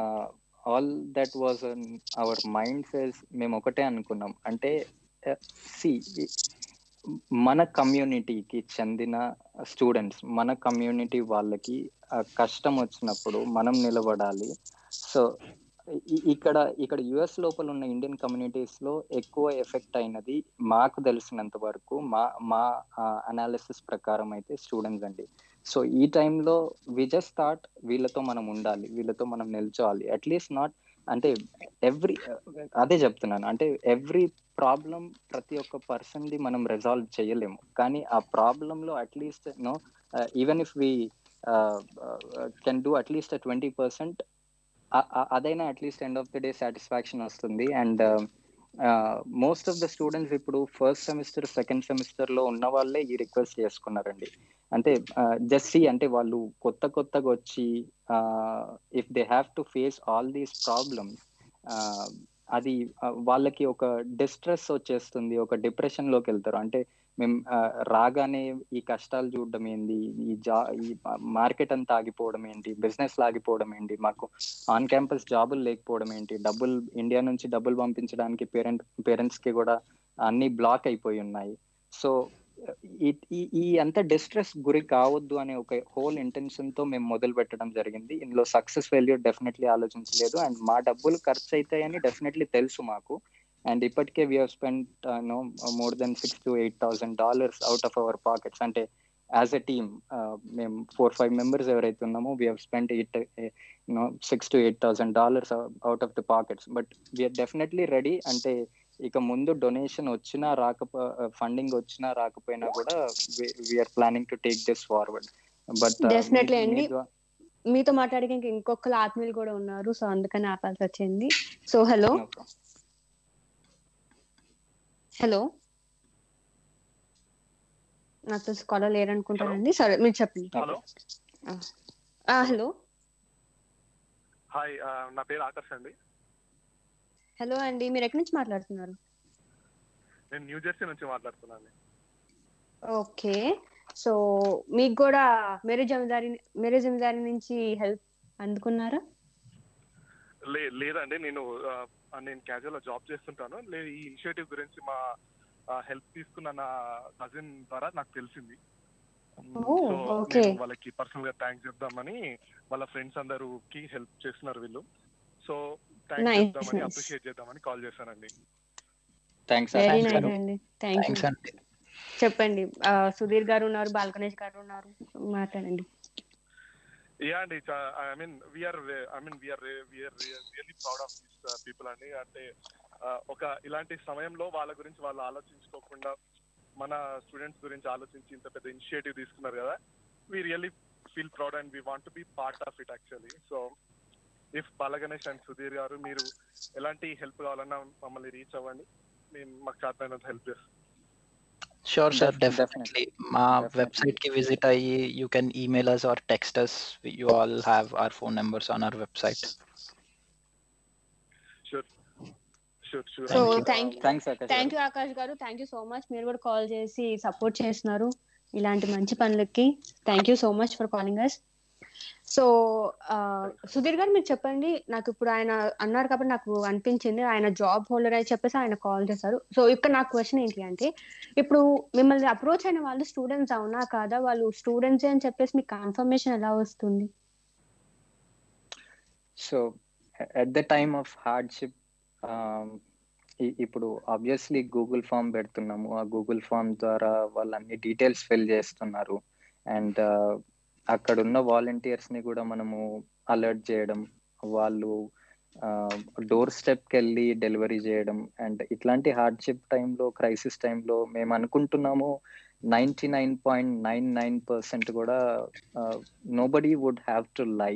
all that was our mind says మేము ఒకటే అనుకున్నాం అంటే సి మన కమ్యూనిటీకి చెందిన స్టూడెంట్స్ మన కమ్యూనిటీ వాళ్ళకి ఆ, కష్టం వచ్చినప్పుడు మనం నిలబడాలి సో ఇ- ఇక్కడ ఇక్కడ యుఎస్ లోపల ఉన్న ఇండియన్ కమ్యూనిటీస్ లో ఎక్కువ ఎఫెక్ట్ అయినది మాకు తెలిసినంత వరకు మా మా అనాలిసిస్ ప్రకారం అయితే స్టూడెంట్స్ అండి సో ఈ టైంలో వి జస్ట్ థాట్ వీళ్ళతో మనం ఉండాలి వీళ్ళతో మనం నిల్చోవాలి అట్లీస్ట్ నాట్ అంటే ఎవ్రీ అదే చెప్తున్నాను అంటే ఎవ్రీ ప్రాబ్లం ప్రతి ఒక్క పర్సన్ ది మనం రిజాల్వ్ చేయలేము కానీ ఆ ప్రాబ్లమ్ లో at least no even if we can do at least twenty percent అదైనా at least end of the day satisfaction వస్తుంది and most of the students ఇప్పుడు ఫస్ట్ సెమిస్టర్ సెకండ్ సెమిస్టర్ లో ఉన్న వాళ్ళే ఈ రిక్వెస్ట్ చేసుకున్నారండి అంటే జస్ట్ సి అంటే వాళ్ళు కొత్త కొత్తగా వచ్చి if they have to face all these problems అది ఆ, వాళ్ళకి ఒక డిస్ట్రెస్ వచ్చేస్తుంది ఒక డిప్రెషన్ లోకి వెళ్తారు అంటే మేము ఆ, రాగానే ఈ కష్టాలు చూడడం ఏంది ఈ జా ఈ మార్కెట్ అంతా ఆగిపోవడం ఏంటి బిజినెస్ ఆగిపోవడం ఏంటి మాకు ఆన్ క్యాంపస్ జాబులు లేకపోవడం ఏంటి డబ్బులు ఇండియా నుంచి డబ్బులు పంపించడానికి పేరెంట్ పేరెంట్స్ కి కూడా అన్ని బ్లాక్ అయిపోయి ఉన్నాయి సో ఈ- ఈ ఈ అంత డిస్ట్రెస్ గురి కావద్దు అనే ఒక హోల్ ఇంటెన్షన్ తో మేము మొదలు పెట్టడం జరిగింది ఇందులో సక్సెస్ ఫెయిల్యూర్ డెఫినెట్లీ ఆలోచించలేదు అండ్ మా డబ్బులు ఖర్చు అవుతాయని డెఫినెట్లీ తెలుసు మాకు అండ్ ఇప్పటికే we spend no more than six to eight thousand dollars out of our pockets అంటే యాజ్ ఎ టీమ్ మేము ఫోర్ ఫైవ్ మెంబర్స్ ఎవరైతే ఉన్నామో we spend eight you know six to eight thousand dollars out of the pockets but we are definitely ready అంటే ఇక ముందు donation వచ్చినా రాకపో funding వచ్చినా రాకపోయినా కూడా we are planning to take this forward but Definitely అండి. మీతో మాట్లాడికి ఇంక ఇంకొకరు ఆత్మీయులు కూడా ఉన్నారు సో అందుకని ఆపాల్సి వచ్చింది సో హలో హలో నాకు తెలిసి కాలర్ లేరనుకుంటానండి సరే మీరు చెప్పండి హలో హలో హాయ్ ఆ, నా పేరు ఆకర్ష్ అండి హలో అండి మీరు ఎక్కడి నుంచి మాట్లాడుతున్నారు నేను న్యూ జెర్సీ నుంచి మాట్లాడుతున్నాను ఓకే సో మీకు కూడా మేరే జమీదారి మేరే జమీదారి నుంచి హెల్ప్ అందుకున్నారా లే లేదండి నేను ఆ, నేను క్యాజువల్ జాబ్ చేస్తుంటాను లేదు ఈ ఇనిషియేటివ్ గురించి మా హెల్ప్ తీసుకున్న నా కజిన్ ద్వారా నాకు తెలిసింది ఓ, సో okay. నేను వాళ్ళకి పర్సనల్ గా థ్యాంక్స్ చెప్దామని వాళ్ళ ఫ్రెండ్స్ అందరూకి హెల్ప్ చేస్తున్నారు వీళ్ళు సో థ్యాంక్స్ Nice, చెప్దామని nice. అప్రిషియేట్ చేద్దామని కాల్ చేశానండి thanks very Thanks, nice Garu. అండి థ్యాంక్ యూ థ్యాంక్స్ అండి చెప్పండి ఆ, సుధీర్ గారు ఉన్నారు బాల్కనేష్ గారు ఉన్నారు మాట్లాడండి యా అండి I mean we are I mean we are we are really proud of this people అండి అంటే uh, ఒక ఇలాంటి సమయంలో వాళ్ళ గురించి వాళ్ళు ఆలోచించుకోకుండా మన స్టూడెంట్స్ గురించి ఆలోచించి ఇంత పెద్ద ఇనిషియేటివ్ తీసుకున్నారు కదా we really feel proud and we want be part of it actually so if Balaganesh and Sudheer garu మీరు ఎలాంటి హెల్ప్ కావాలన్నా మమ్మల్ని రీచ్ అవ్వండి మేము మాకు చేతనైనంత హెల్ప్ చేస్తాం షూర్ సార్ Def- డెఫినెట్లీ మా definitely. వెబ్సైట్ కి విజిట్ అయ్యి you can email us or text us you all have our phone numbers on our website sure sure sure so Thank you. Thank thanks Akash thank you Akash garu thank you so much మీరు కూడా call చేసి support చేస్తున్నారు ఇలాంటి మంచి పనులకి thank you so much for calling us so Sudheer garu మీరు చెప్పండి నాకు ఇప్పుడు ఆయన అన్నారు కాబట్టి నాకు అనిపించింది ఆయన జాబ్ హోల్డర్ అని చెప్పేసి ఆయన కాల్ చేశారు సో ఇక్కడ నా క్వశ్చన్ ఏంటి అంటే ఇప్పుడు మిమ్మల్ని అప్రోచ్ అయిన వాళ్ళు స్టూడెంట్స్ అవునా కాదా వాళ్ళు స్టూడెంట్స్ అని చెప్పేసి మీకు కన్ఫర్మేషన్ ఎలా వస్తుంది so at the time of hardship ఇప్పుడు ఆబ్వియస్లీ గూగుల్ ఫామ్ పెడుతున్నాము ఆ గూగుల్ ఫామ్ ద్వారా వాళ్ళు అన్ని డీటెయిల్స్ ఫిల్ చేస్తున్నారు అండ్ అక్కడ ఉన్న వాలంటీర్స్ ని కూడా మనము అలర్ట్ చేయడం వాళ్ళు డోర్ స్టెప్కి వెళ్ళి డెలివరీ చేయడం అండ్ ఇట్లాంటి హార్డ్షిప్ టైంలో క్రైసిస్ టైంలో మేము అనుకుంటున్నాము ninety nine point nine nine percent కూడా nobody would have to lie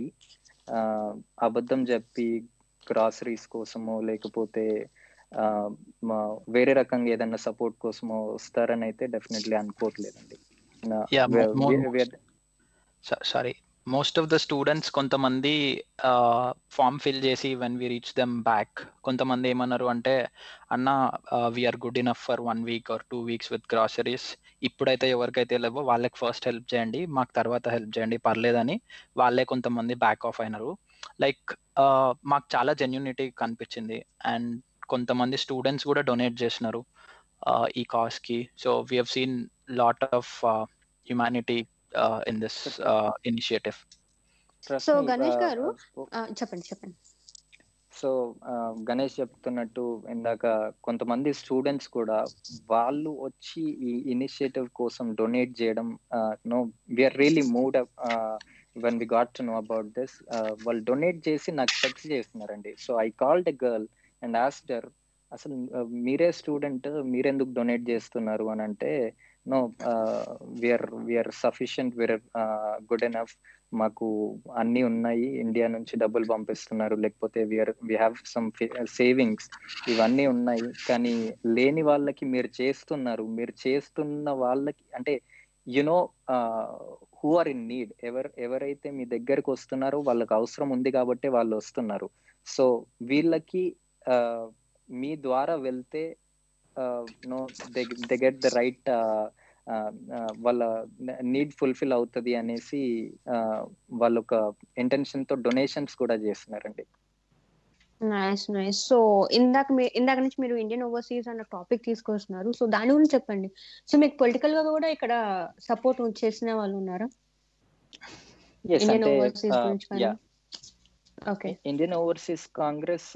అబద్ధం చెప్పి గ్రాసరీస్ కోసమో లేకపోతే ఆ, మా- వేరే రకంగా ఏదైనా సపోర్ట్ కోసమో వస్తారని అయితే డెఫినెట్లీ అనుకోవట్లేదండి నా- Yeah, we- mo- we- mo- we are- sorry most of the students కొంతమంది ఫామ్ ఫిల్ చేసి when we reach them back కొంతమంది ఏమన్నారు అంటే అన్న we are good enough for one week or two weeks with groceries ఇప్పుడైతే ఎవరికైతే లేవో వాళ్ళకి ఫస్ట్ హెల్ప్ చేయండి మాకు తర్వాత హెల్ప్ చేయండి పర్లేదని వాళ్ళే కొంతమంది బ్యాక్ ఆఫ్ అయినారు లైక్ మాకు చాలా జెన్యునిటీ కనిపించింది అండ్ కొంతమంది స్టూడెంట్స్ కూడా డొనేట్ చేసినారు uh, ఈ కాస్ కి so we have seen lot of humanity in this initiative trust so me, Ganesh uh, garu uh, ఆ, చెప్పండి చెప్పండి సో గణేష్ చెప్తున్నట్టు ఇందాక కొంతమంది స్టూడెంట్స్ కూడా వాళ్ళు వచ్చి ఈ ఇనిషియేటివ్ కోసం డొనేట్ చేయడం no we are really moved one we got to know about this వాళ్ళు డొనేట్ చేసి నాకు టెక్స్ట్ చేస్తున్నారండి so I called a girl and asked her అసలు uh, మీరే స్టూడెంట్ మీరెందుకు డొనేట్ చేస్తున్నారు అని అంటే no we are we are sufficient we are good enough మాకు అన్ని ఉన్నాయి ఇండియా నుంచి డబ్బులు పంపిస్తున్నారు లేకపోతే we are we have some savings ఇవన్నీ ఉన్నాయి కానీ లేని వాళ్ళకి మీరు చేస్తున్నారు మీరు చేస్తున్న వాళ్ళకి అంటే you know who are in need ఎవరు ఎవరైతే మీ దగ్గరకు వస్తున్నారో వాళ్ళకి అవసరం ఉంది కాబట్టి వాళ్ళు వస్తున్నారు సో వీళ్ళకి uh, మీ ద్వారా వెళ్తే no they get the right వాళ్ళ నీడ్ ఫుల్ఫిల్ అవుతుంది అనేసి వాళ్ళ ఒక ఇంటెన్షన్ తో డొనేషన్స్ కూడా చేస్తున్నారండి నైస్ నైస్ సో ఇందాక మీ ఇందాక నుంచి మీరు ఇండియన్ ఓవర్సీస్ అన్న టాపిక్ తీసుకొస్తున్నారు సో దాని గురించి చెప్పండి సో మీకు పొలిటికల్ గా కూడా ఇక్కడ సపోర్ట్ చేసిన వాళ్ళు ఉన్నారా Yes, ఇండియన్ అంటే ఓవర్సీస్ గురించి కానీ yeah okay Indian Overseas Congress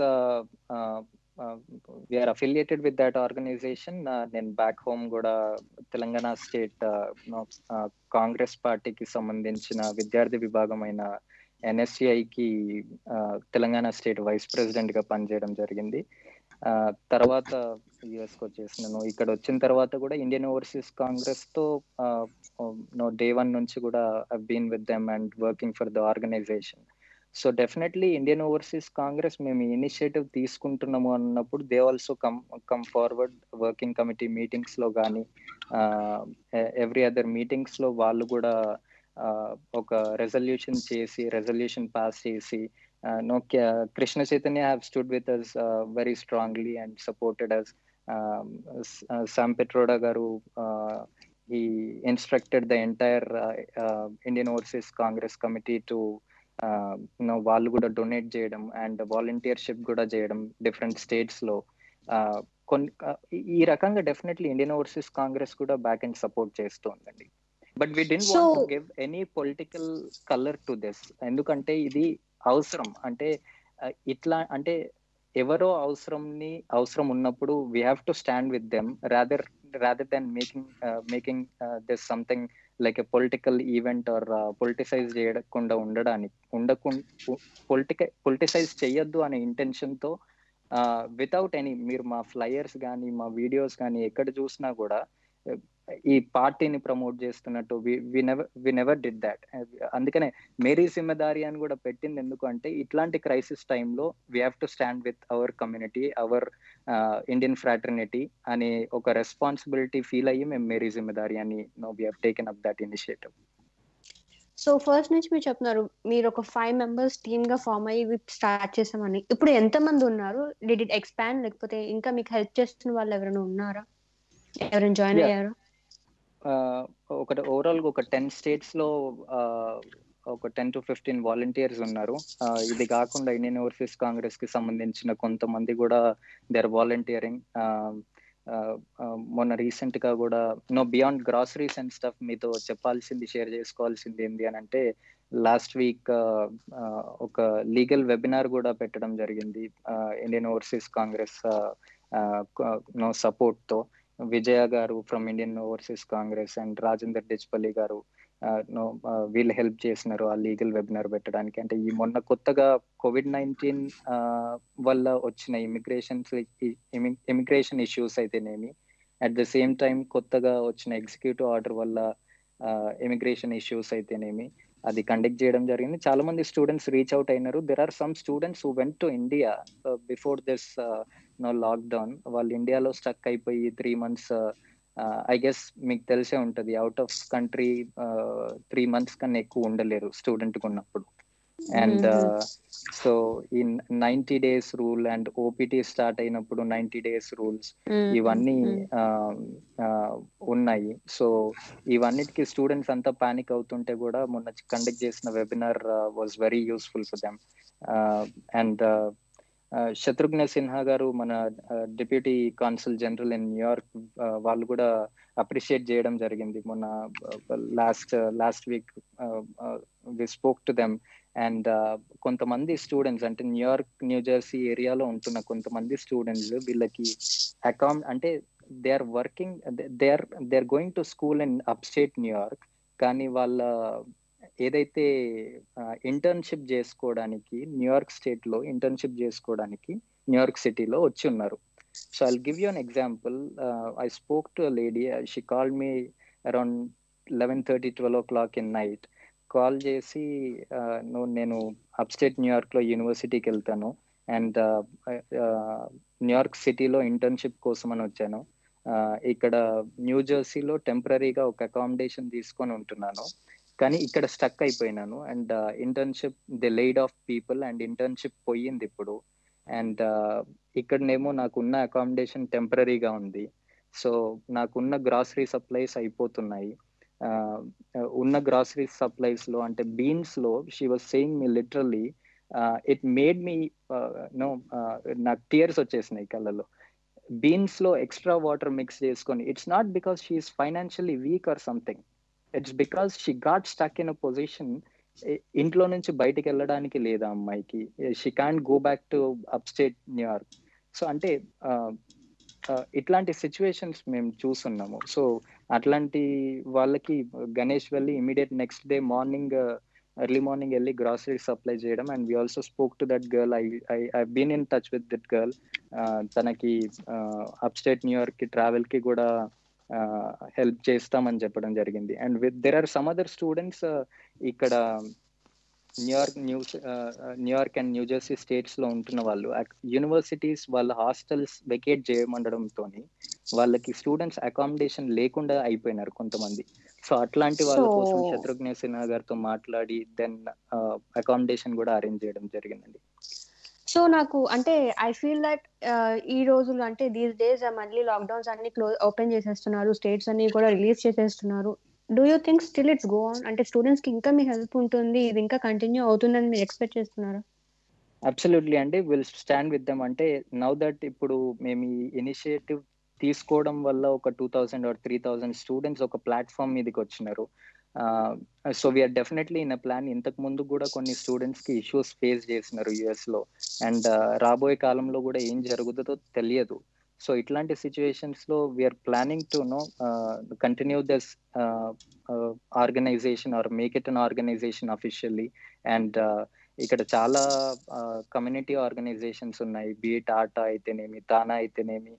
we are affiliated with that organisation నేను బ్యాక్ హోమ్ కూడా తెలంగాణ స్టేట్ కాంగ్రెస్ పార్టీకి సంబంధించిన విద్యార్థి విభాగమైన ఎన్ఎస్సిఐకి తెలంగాణ స్టేట్ వైస్ ప్రెసిడెంట్ గా పనిచేయడం జరిగింది ఆ, తర్వాత యుఎస్ కి వచ్చేసినాను ఇక్కడ వచ్చిన తర్వాత కూడా ఇండియన్ ఓవర్సీస్ కాంగ్రెస్ తో నో డే వన్ నుంచి కూడా been with them and working for the organisation so definitely Indian Overseas Congress మేము ఇనిషియేటివ్ తీసుకుంటున్నాము అన్నప్పుడు they also come come forward working committee meetings లో కానీ ఎవ్రీ అదర్ మీటింగ్స్ లో వాళ్ళు కూడా ఆ, ఒక రెజల్యూషన్ చేసి రెజల్యూషన్ పాస్ చేసి no Krishna Chaitanya have stood with us very strongly and supported us Sam Pitroda garu he instructed the entire uh, uh, Indian Overseas Congress Committee to వాళ్ళు కూడా డొనేట్ చేయడం అండ్ వాలంటీర్షిప్ కూడా చేయడం డిఫరెంట్ స్టేట్స్ లో కొన్ని ఈ రకంగా డెఫినెట్లీ ఇండియన్ ఓవర్సీస్ కాంగ్రెస్ కూడా బ్యాక్ అండ్ సపోర్ట్ చేస్తుందండి but we don't want give any political colour to this ఎందుకంటే ఇది అవసరం అంటే ఇట్లా అంటే ఎవరో అవసరంని అవసరం ఉన్నప్పుడు we have to stand with them rather rather than making making this something like a political event or politicise చేయకుండా ఉండడానికి ఉండకుండా పొలిటిక పొలిటిసైజ్ చేయొద్దు అనే ఇంటెన్షన్ తో వితౌట్ ఎనీ మీరు మా ఫ్లయర్స్ కానీ మా వీడియోస్ కానీ ఎక్కడ చూసినా కూడా ఈ పార్టీని ప్రమోట్ చేస్తున్నట్టు we never we never did that అందుకనే మేరీ జిమ్మదారి అని కూడా పెట్టింది ఎందుకు అంటే ఇట్లాంటి క్రైసిస్ టైంలో we have to stand with our community our Indian fraternity అనే ఒక రెస్పాన్సిబిలిటీ ఫీల్ అయ్యి మేము మేరీ జిమ్మదారి అని no we have taken up that initiative so first నుంచి మీరు చెప్తున్నారు మీరు ఒక ఫైవ్ మెంబర్స్ టీమ్ గా ఫామ్ అయ్యి స్టార్ట్ చేసామని ఇప్పుడు ఎంత మంది ఉన్నారు డిడ్ ఇట్ ఎక్స్పాండ్ లేకపోతే ఇంకా మీకు హెల్ప్ చేస్తున్న వాళ్ళు ఎవరైనా ఉన్నారా ఎవరైనా జాయిన్ అయ్యారా ఒక ఓవరాల్ ఒక టెన్ స్టేట్స్ లో ఒక టెన్ టు ఫిఫ్టీన్ వాలంటీర్స్ ఉన్నారు ఇది కాకుండా ఇండియన్ ఓవర్సీస్ కాంగ్రెస్ కి సంబంధించిన కొంతమంది కూడా దే ఆర్ వాలంటీరింగ్ మొన్న రీసెంట్ గా కూడా no beyond groceries and stuff మీతో చెప్పాల్సింది షేర్ చేసుకోవాల్సింది ఏంటి అని అంటే లాస్ట్ వీక్ ఒక లీగల్ వెబినార్ కూడా పెట్టడం జరిగింది Indian Overseas Congress no support తో Vijaya garu from Indian Overseas Congress and Rajender Dichpally garu no వీళ్ళు హెల్ప్ చేసినారు ఆ లీగల్ వెబినార్ పెట్టడానికి అంటే ఈ మొన్న కొత్తగా కోవిడ్ నైన్టీన్ వల్ల వచ్చిన ఇమిగ్రేషన్ ఇమిగ్రేషన్ ఇష్యూస్ అయితేనేమి అట్ ద సేమ్ టైం కొత్తగా వచ్చిన ఎగ్జిక్యూటివ్ ఆర్డర్ వల్ల ఇమిగ్రేషన్ ఇష్యూస్ అయితేనేమి అది కండక్ట్ చేయడం జరిగింది చాలా మంది స్టూడెంట్స్ రీచ్ అవుట్ అయినారు there are some students who went to India before this no lockdown వాళ్ళు ఇండియాలో స్టక్ అయిపోయి త్రీ మంత్స్ ఐ గెస్ మీకు తెలిసే ఉంటది out of country three months కన్నా ఎక్కువ ఉండలేరు స్టూడెంట్ ఉన్నప్పుడు అండ్ సో ఈ ninety days rule and OPT start అయినప్పుడు నైన్టీ డేస్ రూల్స్ ఇవన్నీ ఉన్నాయి సో ఇవన్నిటికి స్టూడెంట్స్ అంతా పానిక్ అవుతుంటే కూడా మొన్న కండక్ట్ చేసిన webinar was very useful for them and Shatrughna Sinha garu మన deputy consul general in New York వాళ్ళు కూడా అప్రిషియేట్ చేయడం జరిగింది మొన్న last last week we spoke to them and కొంతమంది స్టూడెంట్స్ అంటే న్యూయార్క్ న్యూ జెర్సీ ఏరియాలో ఉంటున్న కొంతమంది స్టూడెంట్స్ వీళ్ళకి అకౌంట్ అంటే they are working they are they are going to school in upstate New York కానీ వాళ్ళ ఏదైతే ఇంటర్న్షిప్ చేసుకోవడానికి న్యూయార్క్ స్టేట్ లో ఇంటర్న్షిప్ చేసుకోవడానికి న్యూయార్క్ సిటీలో వచ్చి ఉన్నారు so I give you an example I spoke to lady she call me around eleven thirty twelve o'clock in night call చేసి నేను అప్స్టేట్ న్యూయార్క్ లో యూనివర్సిటీకి వెళ్తాను అండ్ న్యూయార్క్ సిటీలో ఇంటర్న్షిప్ కోసం అని వచ్చాను ఇక్కడ న్యూ జెర్సీలో టెంపరీగా ఒక అకామిడేషన్ తీసుకొని ఉంటున్నాను కానీ ఇక్కడ స్టక్ అయిపోయినాను and internship the laid off people and internship పోయింది ఇప్పుడు అండ్ ఇక్కడనేమో నాకున్న అకామిడేషన్ టెంపరీగా ఉంది సో నాకున్న గ్రాసరీ సప్లైస్ అయిపోతున్నాయి ఉన్న గ్రాసరీ సప్లైస్ లో అంటే బీన్స్ లో she was saying me literally it made me no నాకు టీయర్స్ వచ్చేసినాయి కళ్ళలో బీన్స్ లో ఎక్స్ట్రా వాటర్ మిక్స్ చేసుకొని it's not because she's financially weak or something it's because she got stuck in a position ఇంట్లో నుంచి బయటికి వెళ్ళడానికి లేదా అమ్మాయికి she can go back to upstate New York so అంటే ఇట్లాంటి సిచ్యువేషన్స్ మేము చూస్తున్నాము సో అట్లాంటి వాళ్ళకి గణేష్ వెళ్ళి immediate next day morning early morning వెళ్ళి గ్రాసరీ సప్లై చేయడం and we also spoke to that girl I I I been in touch with that girl తనకి అప్స్టేట్ న్యూయార్క్ కి ట్రావెల్ కి కూడా హెల్ప్ చేస్తామని చెప్పడం జరిగింది and with there are some other students ఇక్కడ New York new New York and New Jersey states లో ఉంటున్న వాళ్ళు యూనివర్సిటీస్ వాళ్ళ హాస్టల్స్ వెకేట్ చేయమండడంతో వాళ్ళకి స్టూడెంట్స్ అకామిడేషన్ లేకుండా అయిపోయినారు కొంతమంది సో అట్లాంటి వాళ్ళ కోసం శత్రుఘ్న సిన్హా గారితో మాట్లాడి దెన్ అకామిడేషన్ కూడా అరేంజ్ చేయడం జరిగిందండి సో నాకు అంటే ఐ ఫీల్ దట్ ఈ రోజులు అంటే దీస్ డేస్ మళ్ళీ లాక్డౌన్స్ అన్ని క్లోజ్ ఓపెన్ చేసేస్తున్నారు స్టేట్స్ అన్ని కూడా రిలీజ్ చేసేస్తున్నారు do you think still it's go on అంటే స్టూడెంట్స్ కి ఇంకా మీ హెల్ప్ ఉంటుంది ఇది ఇంకా కంటిన్యూ అవుతుందని మీరు ఎక్స్పెక్ట్ చేస్తున్నారా అబ్సల్యూట్లీ అండి విల్ స్టాండ్ విత్ దమ్ అంటే నౌ దట్ ఇప్పుడు మేము ఈ ఇనిషియేటివ్ తీసుకోవడం వల్ల ఒక two thousand or three thousand students ఒక ప్లాట్ఫామ్ మీదకి వచ్చినారు so we are definitely in a plan ఇంతకు ముందు కూడా కొన్ని స్టూడెంట్స్ కి ఇష్యూస్ ఫేస్ చేసినారు యుఎస్ లో అండ్ రాబోయే కాలంలో కూడా ఏం జరుగుతుందో తెలియదు సో ఇట్లాంటి సిచ్యువేషన్స్ లో we are planning to no continue this organization or make it an organization officially and ఇక్కడ చాలా కమ్యూనిటీ ఆర్గనైజేషన్స్ ఉన్నాయి బీట్ ఆట అయితేనేమి తానా అయితేనేమి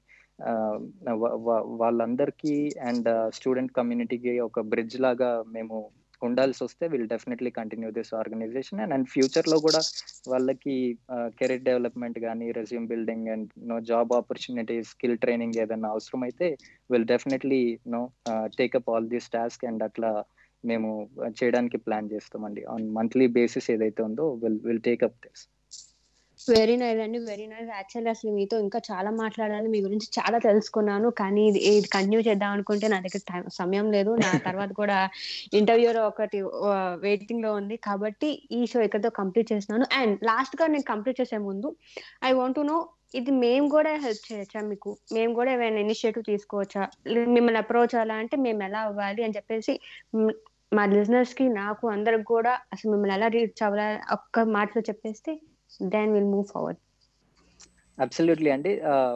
వాళ్ళందరికీ అండ్ స్టూడెంట్ కమ్యూనిటీకి ఒక బ్రిడ్జ్ లాగా మేము ఉండాల్సి వస్తే will definitely continue this organization and and future లో కూడా వాళ్ళకి కెరీర్ డెవలప్మెంట్ కానీ resume building and no job opportunity skill training ఏదైనా అవసరం అయితే will definitely no take up all this task and అట్లా మేము చేయడానికి ప్లాన్ చేస్తామండి ఆన్ మంత్లీ బేసిస్ ఏదైతే ఉందో will will take up this very nice అండి వెరీ నైస్ యాక్చువల్లీ అసలు మీతో ఇంకా చాలా మాట్లాడాలి మీ గురించి చాలా తెలుసుకున్నాను కానీ ఇది ఇది కంటిన్యూ చేద్దాం అనుకుంటే నా దగ్గర టైం సమయం లేదు నా తర్వాత కూడా ఇంటర్వ్యూలో ఒకటి వెయిటింగ్ లో ఉంది కాబట్టి ఈ షో ఇక్కడతో కంప్లీట్ చేస్తున్నాను అండ్ లాస్ట్ గా నేను కంప్లీట్ చేసే ముందు ఐ వాంట్ టు నో ఇది మేము కూడా హెల్ప్ చేయొచ్చా మీకు మేము కూడా ఏమైనా ఇనిషియేటివ్ తీసుకోవచ్చా మిమ్మల్ని అప్రోచ్ అవ్వాలా అంటే మేము ఎలా అవ్వాలి అని చెప్పేసి మా లిజినెస్ కి నాకు అందరికి కూడా అసలు మిమ్మల్ని ఎలా రీచ్ అవ్వాలా ఒక్క మాటలో చెప్పేస్తే then will move forward absolutely అండి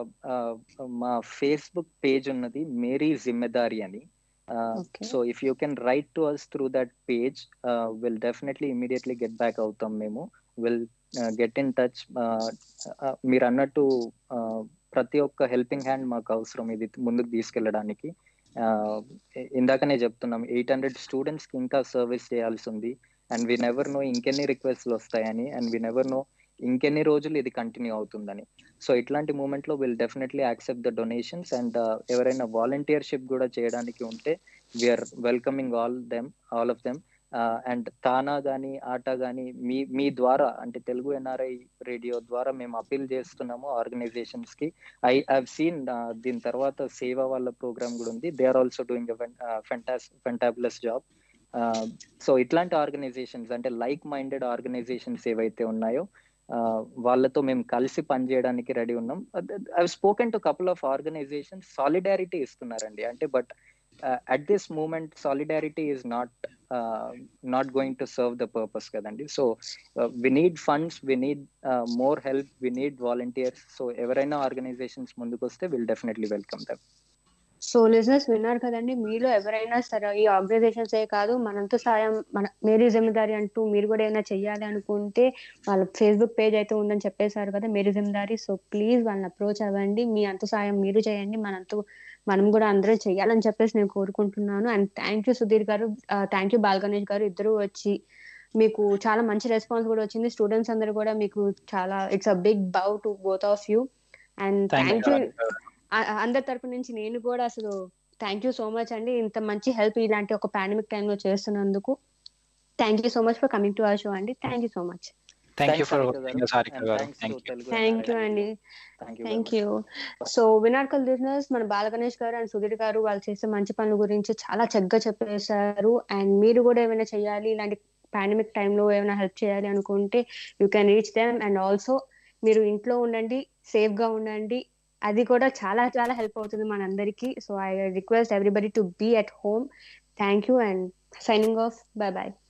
మా ఫేస్బుక్ పేజ్ ఉన్నది మేరీ జిమ్మెదారి అని so if you can write to us through that page will definitely immediately get back అవుతాం మేము విల్ గెట్ ఇన్ టచ్ మీరు అన్నట్టు ప్రతి ఒక్క హెల్పింగ్ హ్యాండ్ మాకు అవసరం ఇది ముందుకు తీసుకెళ్ళడానికి ఇందాకనే చెప్తున్నాం ఎయిట్ హండ్రెడ్ స్టూడెంట్స్ కి ఇంకా సర్వీస్ చేయాల్సి ఉంది అండ్ వి నెవర్ నో ఇంకెన్ని రిక్వెస్ట్లు వస్తాయని అండ్ వి నెవర్ నో ఇంకెన్ని రోజులు ఇది కంటిన్యూ అవుతుందని సో ఇట్లాంటి మూమెంట్ లో will definitely accept the donations and ఎవరైనా వాలంటీర్షిప్ కూడా చేయడానికి ఉంటే we are welcoming all them all of them and TANA కానీ ఆట కానీ మీ మీ ద్వారా అంటే తెలుగు ఎన్ఆర్ఐ రేడియో ద్వారా మేము అపీల్ చేస్తున్నాము ఆర్గనైజేషన్స్ కి ఐ హావ్ సీన్ దీని తర్వాత సేవ వాళ్ళ ప్రోగ్రామ్ కూడా ఉంది they are also doing fantas fantabulous job so ఇట్లాంటి ఆర్గనైజేషన్స్ అంటే లైక్ మైండెడ్ ఆర్గనైజేషన్స్ ఏవైతే ఉన్నాయో వాళ్ళతో మేము కలిసి పనిచేయడానికి రెడీ ఉన్నాం I spoken to couple of organizations solidarity ఇస్తున్నారండి అంటే but at this moment solidarity is not not going to serve the purpose కదండి so we need funds we need more help we need volunteers so ఎవరైనా organizations ముందుకు వస్తే will definitely welcome them so లిజినెస్ విన్నారు కదండి మీలో ఎవరైనా సరే ఈ ఆర్గనైజేషన్స్ ఏ కాదు మనంతో సాయం మన మేరీ జిమ్మదారి అంటూ మీరు కూడా ఏమైనా చెయ్యాలి అనుకుంటే వాళ్ళ ఫేస్బుక్ పేజ్ అయితే ఉందని చెప్పేశారు కదా మేరీ జిమ్మదారి సో ప్లీజ్ వాళ్ళని అప్రోచ్ అవ్వండి మీ అంత సాయం మీరు చేయండి మనంతో మనం కూడా అందరం చెయ్యాలని చెప్పేసి నేను కోరుకుంటున్నాను అండ్ థ్యాంక్ యూ సుధీర్ గారు థ్యాంక్ యూ బాల్గణేష్ గారు ఇద్దరు వచ్చి మీకు చాలా మంచి రెస్పాన్స్ కూడా వచ్చింది స్టూడెంట్స్ అందరు కూడా మీకు చాలా it's a big bow to both of you and thank you అందరి తరపు నుంచి నేను కూడా అసలు థ్యాంక్ యూ సో మచ్ అండి ఇంత మంచి హెల్ప్ ఇలాంటి ఒక పాండమిక్ టైంలో చేస్తున్నందుకు thank you so much for coming to our show అండి thank you so much thank you for thank you అండి థ్యాంక్ యూ సో వినార్కల్ బిజినెస్ మన బాలగణేష్ గారు అండ్ సుధీర్ గారు వాళ్ళు చేసే మంచి పనుల గురించి చాలా చక్కగా చెప్పేశారు అండ్ మీరు కూడా ఏమైనా చేయాలి ఇలాంటి పాండమిక్ టైంలో ఏమైనా హెల్ప్ చేయాలి అనుకుంటే you can reach them and also మీరు ఇంట్లో ఉండండి సేఫ్ గా ఉండండి అది కూడా చాలా చాలా హెల్ప్ అవుతుంది మనందరికీ so I request everybody to be at home thank you and signing off bye bye